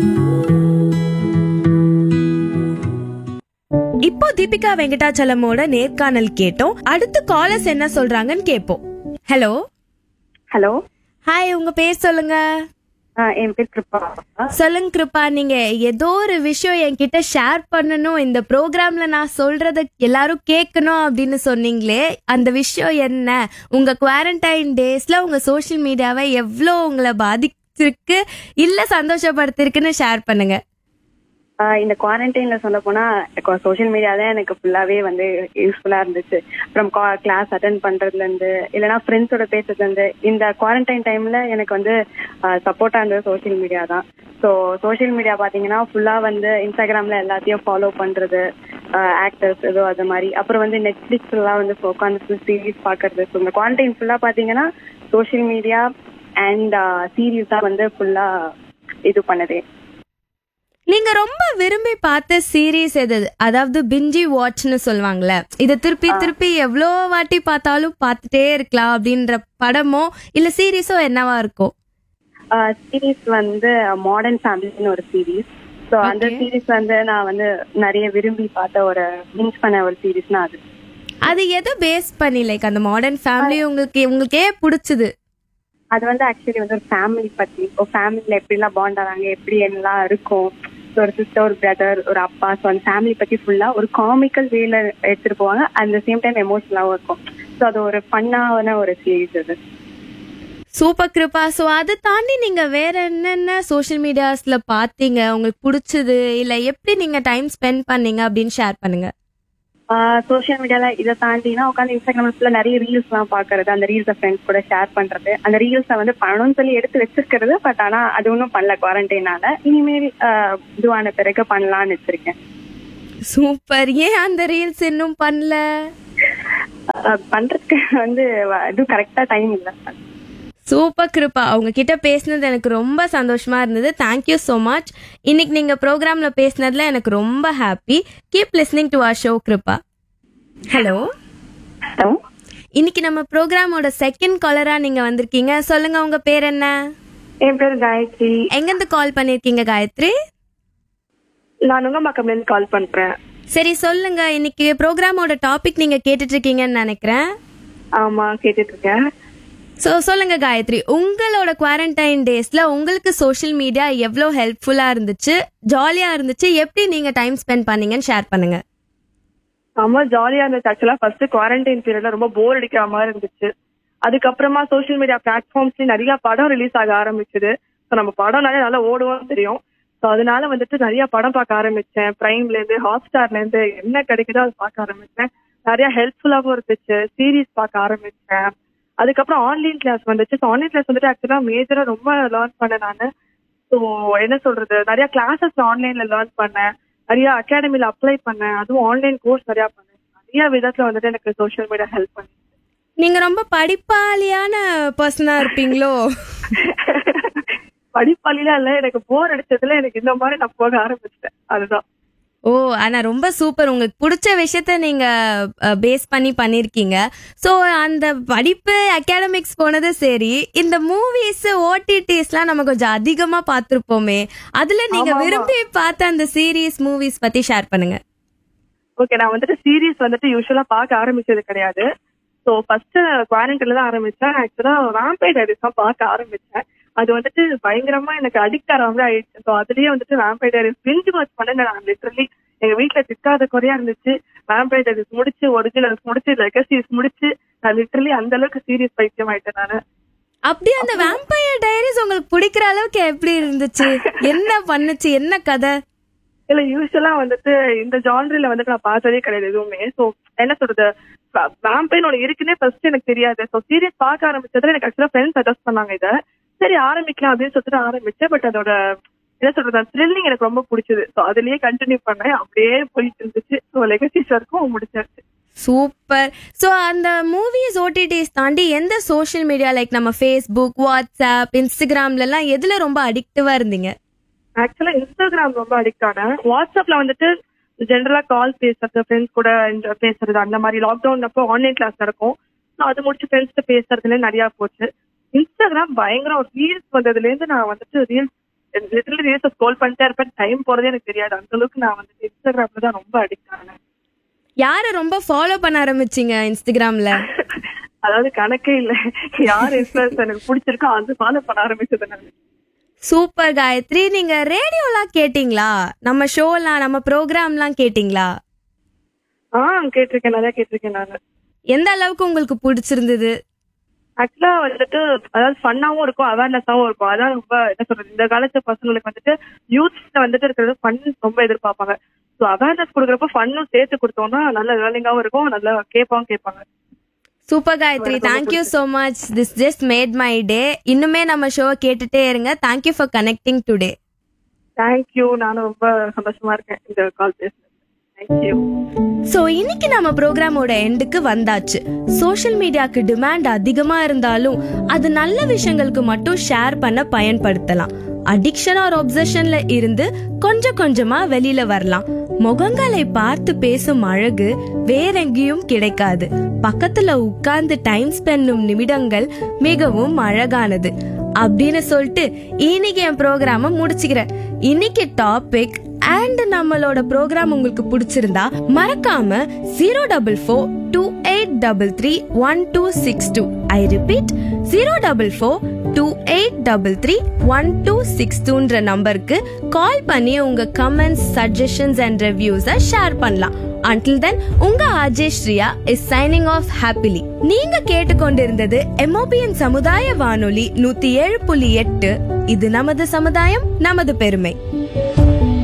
Speaker 2: இப்போ தீபிகா வெங்கடாச்சலமோட நேர்காணல் கேட்டோம் அடுத்து காலர்ஸ் என்ன சொல்றாங்கன்னு கேட்போம் ஹலோ
Speaker 8: ஹலோ
Speaker 2: ஹாய் உங்க பேர் சொல்லுங்க
Speaker 8: என் பேர் கிருப்பா
Speaker 2: சொல்லுங்க கிருப்பா நீங்க ஏதோ ஒரு விஷயம் என்கிட்ட ஷேர் பண்ணணும் இந்த ப்ரோக்ராம்ல நான் சொல்றத எல்லாரும் கேட்கணும் அப்படின்னு சொன்னீங்களே அந்த விஷயம் என்ன உங்க குவாரண்டைன் டேஸ்ல உங்க சோஷியல் மீடியாவை எவ்வளோ உங்களை பாதிச்சிருக்கு இல்ல சந்தோஷப்படுத்திருக்குன்னு ஷேர் பண்ணுங்க
Speaker 8: ஆஹ் இந்த குவாரண்டைன்ல சொல்ல போனா சோஷியல் மீடியா தான் எனக்கு ஃபுல்லாவே வந்து யூஸ்ஃபுல்லா இருந்துச்சு அப்புறம் கிளாஸ் அட்டன் பண்றதுல இருந்து இல்லைன்னா ஃப்ரெண்ட்ஸோட பேசுறதுல இருந்து இந்த குவாரண்டைன் டைம்ல எனக்கு வந்து சப்போர்ட்டா இருந்தது சோஷியல் மீடியா தான் ஸோ சோஷியல் மீடியா பாத்தீங்கன்னா ஃபுல்லா வந்து இன்ஸ்டாகிராம்ல எல்லாத்தையும் ஃபாலோ பண்றது ஆக்டர்ஸ் ஏதோ அது மாதிரி அப்புறம் வந்து நெட்ஃபிளிக்ஸ் எல்லாம் வந்து உட்காந்து சீரீஸ் பாக்குறது ஸோ இந்த குவாரண்டைன் ஃபுல்லா பாத்தீங்கன்னா சோஷியல் மீடியா அண்ட் சீரீஸ் தான் வந்து ஃபுல்லா இது பண்ணதே
Speaker 2: நீங்க ரொம்ப விரும்பி பார்த்த சீரீஸ் எது அதாவது பிஞ்சி வாட்ச்னு சொல்லுவாங்கல்ல இத திருப்பி திருப்பி எவ்வளோ வாட்டி பார்த்தாலும் பார்த்துட்டே இருக்கலாம் அப்படின்ற படமோ இல்ல சீரீஸோ என்னவா இருக்கும்
Speaker 8: சீரீஸ் வந்து மாடர்ன் ஃபேமிலின்னு ஒரு சீரீஸ் ஸோ அந்த சீரீஸ் வந்து நான் வந்து நிறைய விரும்பி பார்த்த ஒரு மின்ஸ் பண்ண ஒரு சீரீஸ்னா அது
Speaker 2: அது எதை பேஸ் பண்ணி லைக் அந்த மாடர்ன் ஃபேமிலி உங்களுக்கு உங்களுக்கே பிடிச்சது
Speaker 8: அது வந்து ஆக்சுவலி வந்து ஒரு ஃபேமிலி பத்தி ஒரு ஃபேமிலில எப்படிலாம் பாண்ட் ஆறாங்க எப்படி எல்லாம் இருக்கும் So, ஒரு சிஸ்டர் ஒரு பிரதர் ஒரு அப்பா ஸோ அந்த ஃபேமிலி பத்தி ஃபுல்லா ஒரு காமிக்கல் வேல எடுத்துட்டு போவாங்க அட் த சேம் டைம் எமோஷனலாவும் இருக்கும் ஸோ அது ஒரு ஃபன்னான ஒரு சீரீஸ் அது
Speaker 2: சூப்பர் கிருபா ஸோ அதை தாண்டி நீங்க வேற என்னென்ன சோஷியல் மீடியாஸ்ல பாத்தீங்க உங்களுக்கு பிடிச்சது இல்ல எப்படி நீங்க டைம் ஸ்பெண்ட் பண்ணீங்க அப்படின்னு ஷேர் பண்ணுங்க
Speaker 8: சோஷியல் மீடியால இதை தாண்டினா உட்காந்து இன்ஸ்டாகிராம் ஃபுல்லா நிறைய ரீல்ஸ் எல்லாம் பாக்குறது அந்த ரீல்ஸை ஃப்ரெண்ட்ஸ் கூட ஷேர் பண்றது அந்த ரீல்ஸை வந்து பண்ணணும்னு சொல்லி எடுத்து வச்சிருக்கிறது பட் ஆனா அது ஒன்றும் பண்ணல குவாரண்டைனால இனிமேல் ஆஹ் இதுவான பிறகு பண்ணலாம்னு வச்சிருக்கேன்
Speaker 2: சூப்பர் ஏன் அந்த ரீல்ஸ் இன்னும் பண்ணல
Speaker 8: ஆஹ் பண்றதுக்கு வந்து வ- இதுவும் கரெக்டா டைம் இல்லை
Speaker 2: சூப்பர் கிருபா அவங்க கிட்ட பேசினது எனக்கு ரொம்ப சந்தோஷமா இருந்தது தேங்க்யூ ஸோ மச் இன்னைக்கு நீங்க ப்ரோக்ராம்ல பேசினதுல எனக்கு ரொம்ப happy keep listening to our show Kiruba hello
Speaker 8: hello
Speaker 2: இன்னைக்கு நம்ம ப்ரோக்ராமோட செகண்ட் காலரா நீங்க வந்திருக்கீங்க சொல்லுங்க உங்க பேர் என்ன
Speaker 8: என் பேர் காயத்ரி
Speaker 2: எங்கிருந்து கால் பண்ணிருக்கீங்க காயத்ரி
Speaker 8: நான் நுங்கம்பாக்கம்ல இருந்து கால் பண்றேன்
Speaker 2: சரி சொல்லுங்க இன்னைக்கு ப்ரோக்ராமோட டாபிக் நீங்க கேட்டுட்டு இருக்கீங்கன்னு நினைக்கிறேன்
Speaker 8: ஆமா கேட்டுட்டு இருக்கேன்
Speaker 2: ஸோ சொல்லுங்க காயத்ரி உங்களோட குவாரண்டைன் டேஸ்ல உங்களுக்கு சோஷியல் மீடியா எவ்வளோ ஹெல்ப்ஃபுல்லா இருந்துச்சு ஜாலியா இருந்துச்சு எப்படி நீங்க டைம் ஸ்பெண்ட் பண்ணீங்கன்னு ஷேர் பண்ணுங்க
Speaker 9: செம்ம ஜாலியா இருந்துச்சு ஆக்சுவலா ஃபர்ஸ்ட் குவாரண்டைன் பீரியட்ல ரொம்ப போர் அடிக்கிற மாதிரி இருந்துச்சு அதுக்கப்புறமா சோஷியல் மீடியா பிளாட்ஃபார்ம்ஸ்ல நிறைய படம் ரிலீஸ் ஆக ஆரம்பிச்சது ஸோ நம்ம படம் நிறைய நல்லா ஓடுவோம்னு தெரியும் ஸோ அதனால வந்துட்டு நிறைய படம் பார்க்க ஆரம்பிச்சேன் பிரைம்ல இருந்து ஹாட் ஸ்டார்ல இருந்து என்ன கிடைக்குதோ அதை பார்க்க ஆரம்பிச்சேன் நிறைய ஹெல்ப்ஃபுல்லாகவும் இருந்துச்சு சீரீஸ் பார்க்க ஆரம்பிச்சேன் அதுக்கப்புறம் ஆன்லைன் கிளாஸ் வந்துச்சு ஸோ ஆன்லைன் கிளாஸ் வந்துட்டு ஆக்சுவலா மேஜரா ரொம்ப லேர்ன் பண்ணேன் நான் ஸோ என்ன சொல்றது நிறைய கிளாஸஸ் ஆன்லைன்ல லேர்ன் பண்ணேன் நிறைய அகாடமில அப்ளை பண்ணேன் அதுவும் ஆன்லைன் கோர்ஸ் நிறைய பண்ணேன் நிறைய விதத்துல வந்துட்டு எனக்கு சோஷியல் மீடியா ஹெல்ப் பண்ணி
Speaker 2: நீங்க ரொம்ப படிப்பாளியான பர்சனா இருப்பீங்களோ
Speaker 9: படிப்பாளிலாம் இல்ல எனக்கு போர் அடிச்சதுல எனக்கு இந்த மாதிரி நான் போக ஆரம்பிச்சிட்டேன் அதுதான்
Speaker 2: ஓ ஆனா ரொம்ப சூப்பர் உங்களுக்கு பிடிச்ச விஷயத்த நீங்க பேஸ் பண்ணி பண்ணிருக்கீங்க சோ அந்த படிப்பு அகாடமிக்ஸ் போனது சரி இந்த மூவிஸ் ஓடிடிஸ்லாம் நம்ம கொஞ்சம் அதிகமா பார்த்திருப்போமே அதுல நீங்க
Speaker 9: ஆமா, ஆமா.
Speaker 2: விரும்பி பார்த்த அந்த சீரீஸ் மூவிஸ் பத்தி ஷேர் பண்ணுங்க
Speaker 9: ஓகே நான் வந்துட்டு சீரீஸ் வந்துட்டு யூஸ்வலா பார்க்க ஆரம்பிச்சது கிடையாது ஸோ ஃபர்ஸ்ட் குவாரண்டைன்ல தான் ஆரம்பிச்சேன் ஆக்சுவலா ராம்பேட் டைரிஸ் தான் பார்க்க ஆரம்பிச்சேன் அது வந்துட்டு பயங்கரமா எனக்கு அடிக்ட் ஆகிற மாதிரி ஆயிடுச்சு ஸோ அதுலயே வந்துட்டு ராம்பேட் டைரிஸ் பிரிஞ்சு வாட்ச் பண்ண நான் லிட்டரலி எங்க வீட்டுல திக்காத குறையா இருந்துச்சு ராம்பேட் டைரிஸ் முடிச்சு ஒரிஜினல்ஸ் முடிச்சு லெகசிஸ் முடிச்சு நான் லிட்டரலி அந்த அளவுக்கு சீரியஸ் பைத்தியம் ஆயிட்டேன் நானு
Speaker 2: அப்படியே அந்த வேம்பயர் டைரிஸ் உங்களுக்கு பிடிக்கிற அளவுக்கு எப்படி இருந்துச்சு என்ன பண்ணுச்சு என்ன கதை
Speaker 9: இல்ல யூஸ்வலா வந்துட்டு இந்த ஜான்ரில வந்துட்டு நான் பார்த்ததே கிடையாது எதுவுமே சோ என்ன சொல்றது வேம்பைன் ஒன்று இருக்குன்னே ஃபர்ஸ்ட் எனக்கு தெரியாது ஸோ சீரியஸ் பார்க்க ஆரம்பிச்சதுல எனக்கு ஆக்சுவலா ஃப்ரெண்ட்ஸ் சஜஸ்ட் பண்ணாங்க இதை சரி ஆரம்பிக்கலாம் அப்படின்னு சொல்லிட்டு ஆரம்பிச்சேன் பட் அதோட என்ன சொல்றது அந்த த்ரில்லிங் எனக்கு ரொம்ப பிடிச்சது ஸோ அதுலயே கண்டினியூ பண்ணேன் அப்படியே போயிட்டு இருந்துச்சு ஸோ லெகசிஸ் வரைக்கும் முடிச்சாச்சு
Speaker 2: சூப்பர் ஸோ அந்த மூவிஸ் ஓடிடிஸ் தாண்டி எந்த சோஷியல் மீடியா லைக் நம்ம ஃபேஸ்புக் வாட்ஸ்அப் இன்ஸ்டாகிராம்லலாம் எதுல ரொம்ப அடிக்டிவா இருந்தீங்க
Speaker 9: ஆக்சுவலா இன்ஸ்டாகிராம் ரொம்ப அடிக்ட் ஆனேன் வாட்ஸ்அப்ல வந்துட்டு ஜென்ரலா கால் பேசுறது ஃப்ரெண்ட்ஸ் கூட இந்த பேசுறது அந்த மாதிரி லாக்டவுன் அப்போ ஆன்லைன் கிளாஸ் நடக்கும் ஸோ அது முடிச்சு ஃப்ரெண்ட்ஸ் பேசுறதுல நிறைய போச்சு இன்ஸ்டாகிராம் பயங்கரம் ரீல்ஸ் வந்ததுல இருந்து நான் வந்துட்டு ரீல்ஸ் லிட்டரலி ரீல்ஸ் ஸ்க்ரோல் பண்ணிட்டே இருப்பேன் டைம் போறதே எனக்கு தெரியாது அந்த அளவுக்கு நான் வந்துட்டு இன்ஸ்டாகிராம்ல தான் ரொம்ப அடிக்ட் ஆனேன்
Speaker 2: யாரை ரொம்ப ஃபாலோ பண்ண ஆரம்பிச்சீங்க இன்ஸ்டாகிராம்ல
Speaker 9: அதாவது கணக்கே இல்ல யார் இன்ஃபுளுஸ் எனக்கு பிடிச்சிருக்கோ அது ஃபாலோ பண்ண ஆரம்பிச்சது நான்
Speaker 2: சூப்பர் காயத்ரி நீங்க ரேடியோலாம் கேட்டிங்களா நம்ம ஷோலாம் நம்ம ப்ரோக்ராம்லாம் கேட்டிங்களா
Speaker 9: ஆ கேட்டிருக்கேன் நிறைய கேட்டிருக்கேன் நான்
Speaker 2: எந்த அளவுக்கு உங்களுக்கு பிடிச்சிருந்தது
Speaker 9: ஆக்சுவலா வந்துட்டு அதாவது ஃபன்னாவும் இருக்கும் அவேர்னஸாவும் இருக்கும் அதான் ரொம்ப என்ன சொல்றது இந்த காலத்து பசங்களுக்கு வந்துட்டு யூத்ஸ்ல வந்துட்டு இருக்கிறது ஃபன் ரொம்ப எதிர்பார்ப்பாங்க ஸோ அவேர்னஸ் கொடுக்குறப்ப ஃபன்னும் சேர்த்து கொடுத்தோம்னா நல்ல லேர்னிங்காவும் இருக்கும் நல்லா கேட்பாவும் கேட்பாங்க
Speaker 2: super Gayathri thank you so much this just made my day இன்னுமே நம்ம ஷோவை கேட்டுட்டே இருங்க thank you for connecting today
Speaker 9: thank you நானும் ரொம்ப சந்தோஷமா இருக்கேன் இந்த கால் பேசுனது தேங்க்யூ
Speaker 2: சோ இன்னைக்கு நம்ம ப்ரோக்ராமோட எண்டுக்கு வந்தாச்சு சோஷியல் மீடியாக்கு டிமாண்ட் அதிகமா இருந்தாலும் அது நல்ல விஷயங்களுக்கு மட்டும் ஷேர் பண்ண பயன்படுத்தலாம் அடிக்ஷன் ஆர் ஒப்சஷன்ல இருந்து கொஞ்சம் கொஞ்சமா வெளியில வரலாம் முகங்களை பார்த்து பேசும் அழகு வேறெங்கேயும் கிடைக்காது பக்கத்துல உட்கார்ந்து டைம் ஸ்பென்னும் நிமிடங்கள் மிகவும் அழகானது அப்படின்னு சொல்லிட்டு இன்னைக்கு என் ப்ரோக்ராம முடிச்சுக்கிறேன் இன்னைக்கு டாபிக் அண்ட் நம்மளோட ப்ரோக்ராம் உங்களுக்கு பிடிச்சிருந்தா மறக்காம zero double four two eight double three one two six two I repeat zero double four two eight double three one two six டூன்ற நம்பருக்கு கால் பண்ணி உங்க கமெண்ட்ஸ் சஜஷன்ஸ் அண்ட் ரிவ்யூஸை ஷேர் பண்ணலாம் அன்டில் தென் உங்க Ajay Sriya is signing off happily நீங்க கேட்டுக்கொண்டிருந்தது எமோபியன் சமுதாய வானொலி நூத்தி ஏழு புள்ளி எட்டு இது நமது சமுதாயம் நமது பெருமை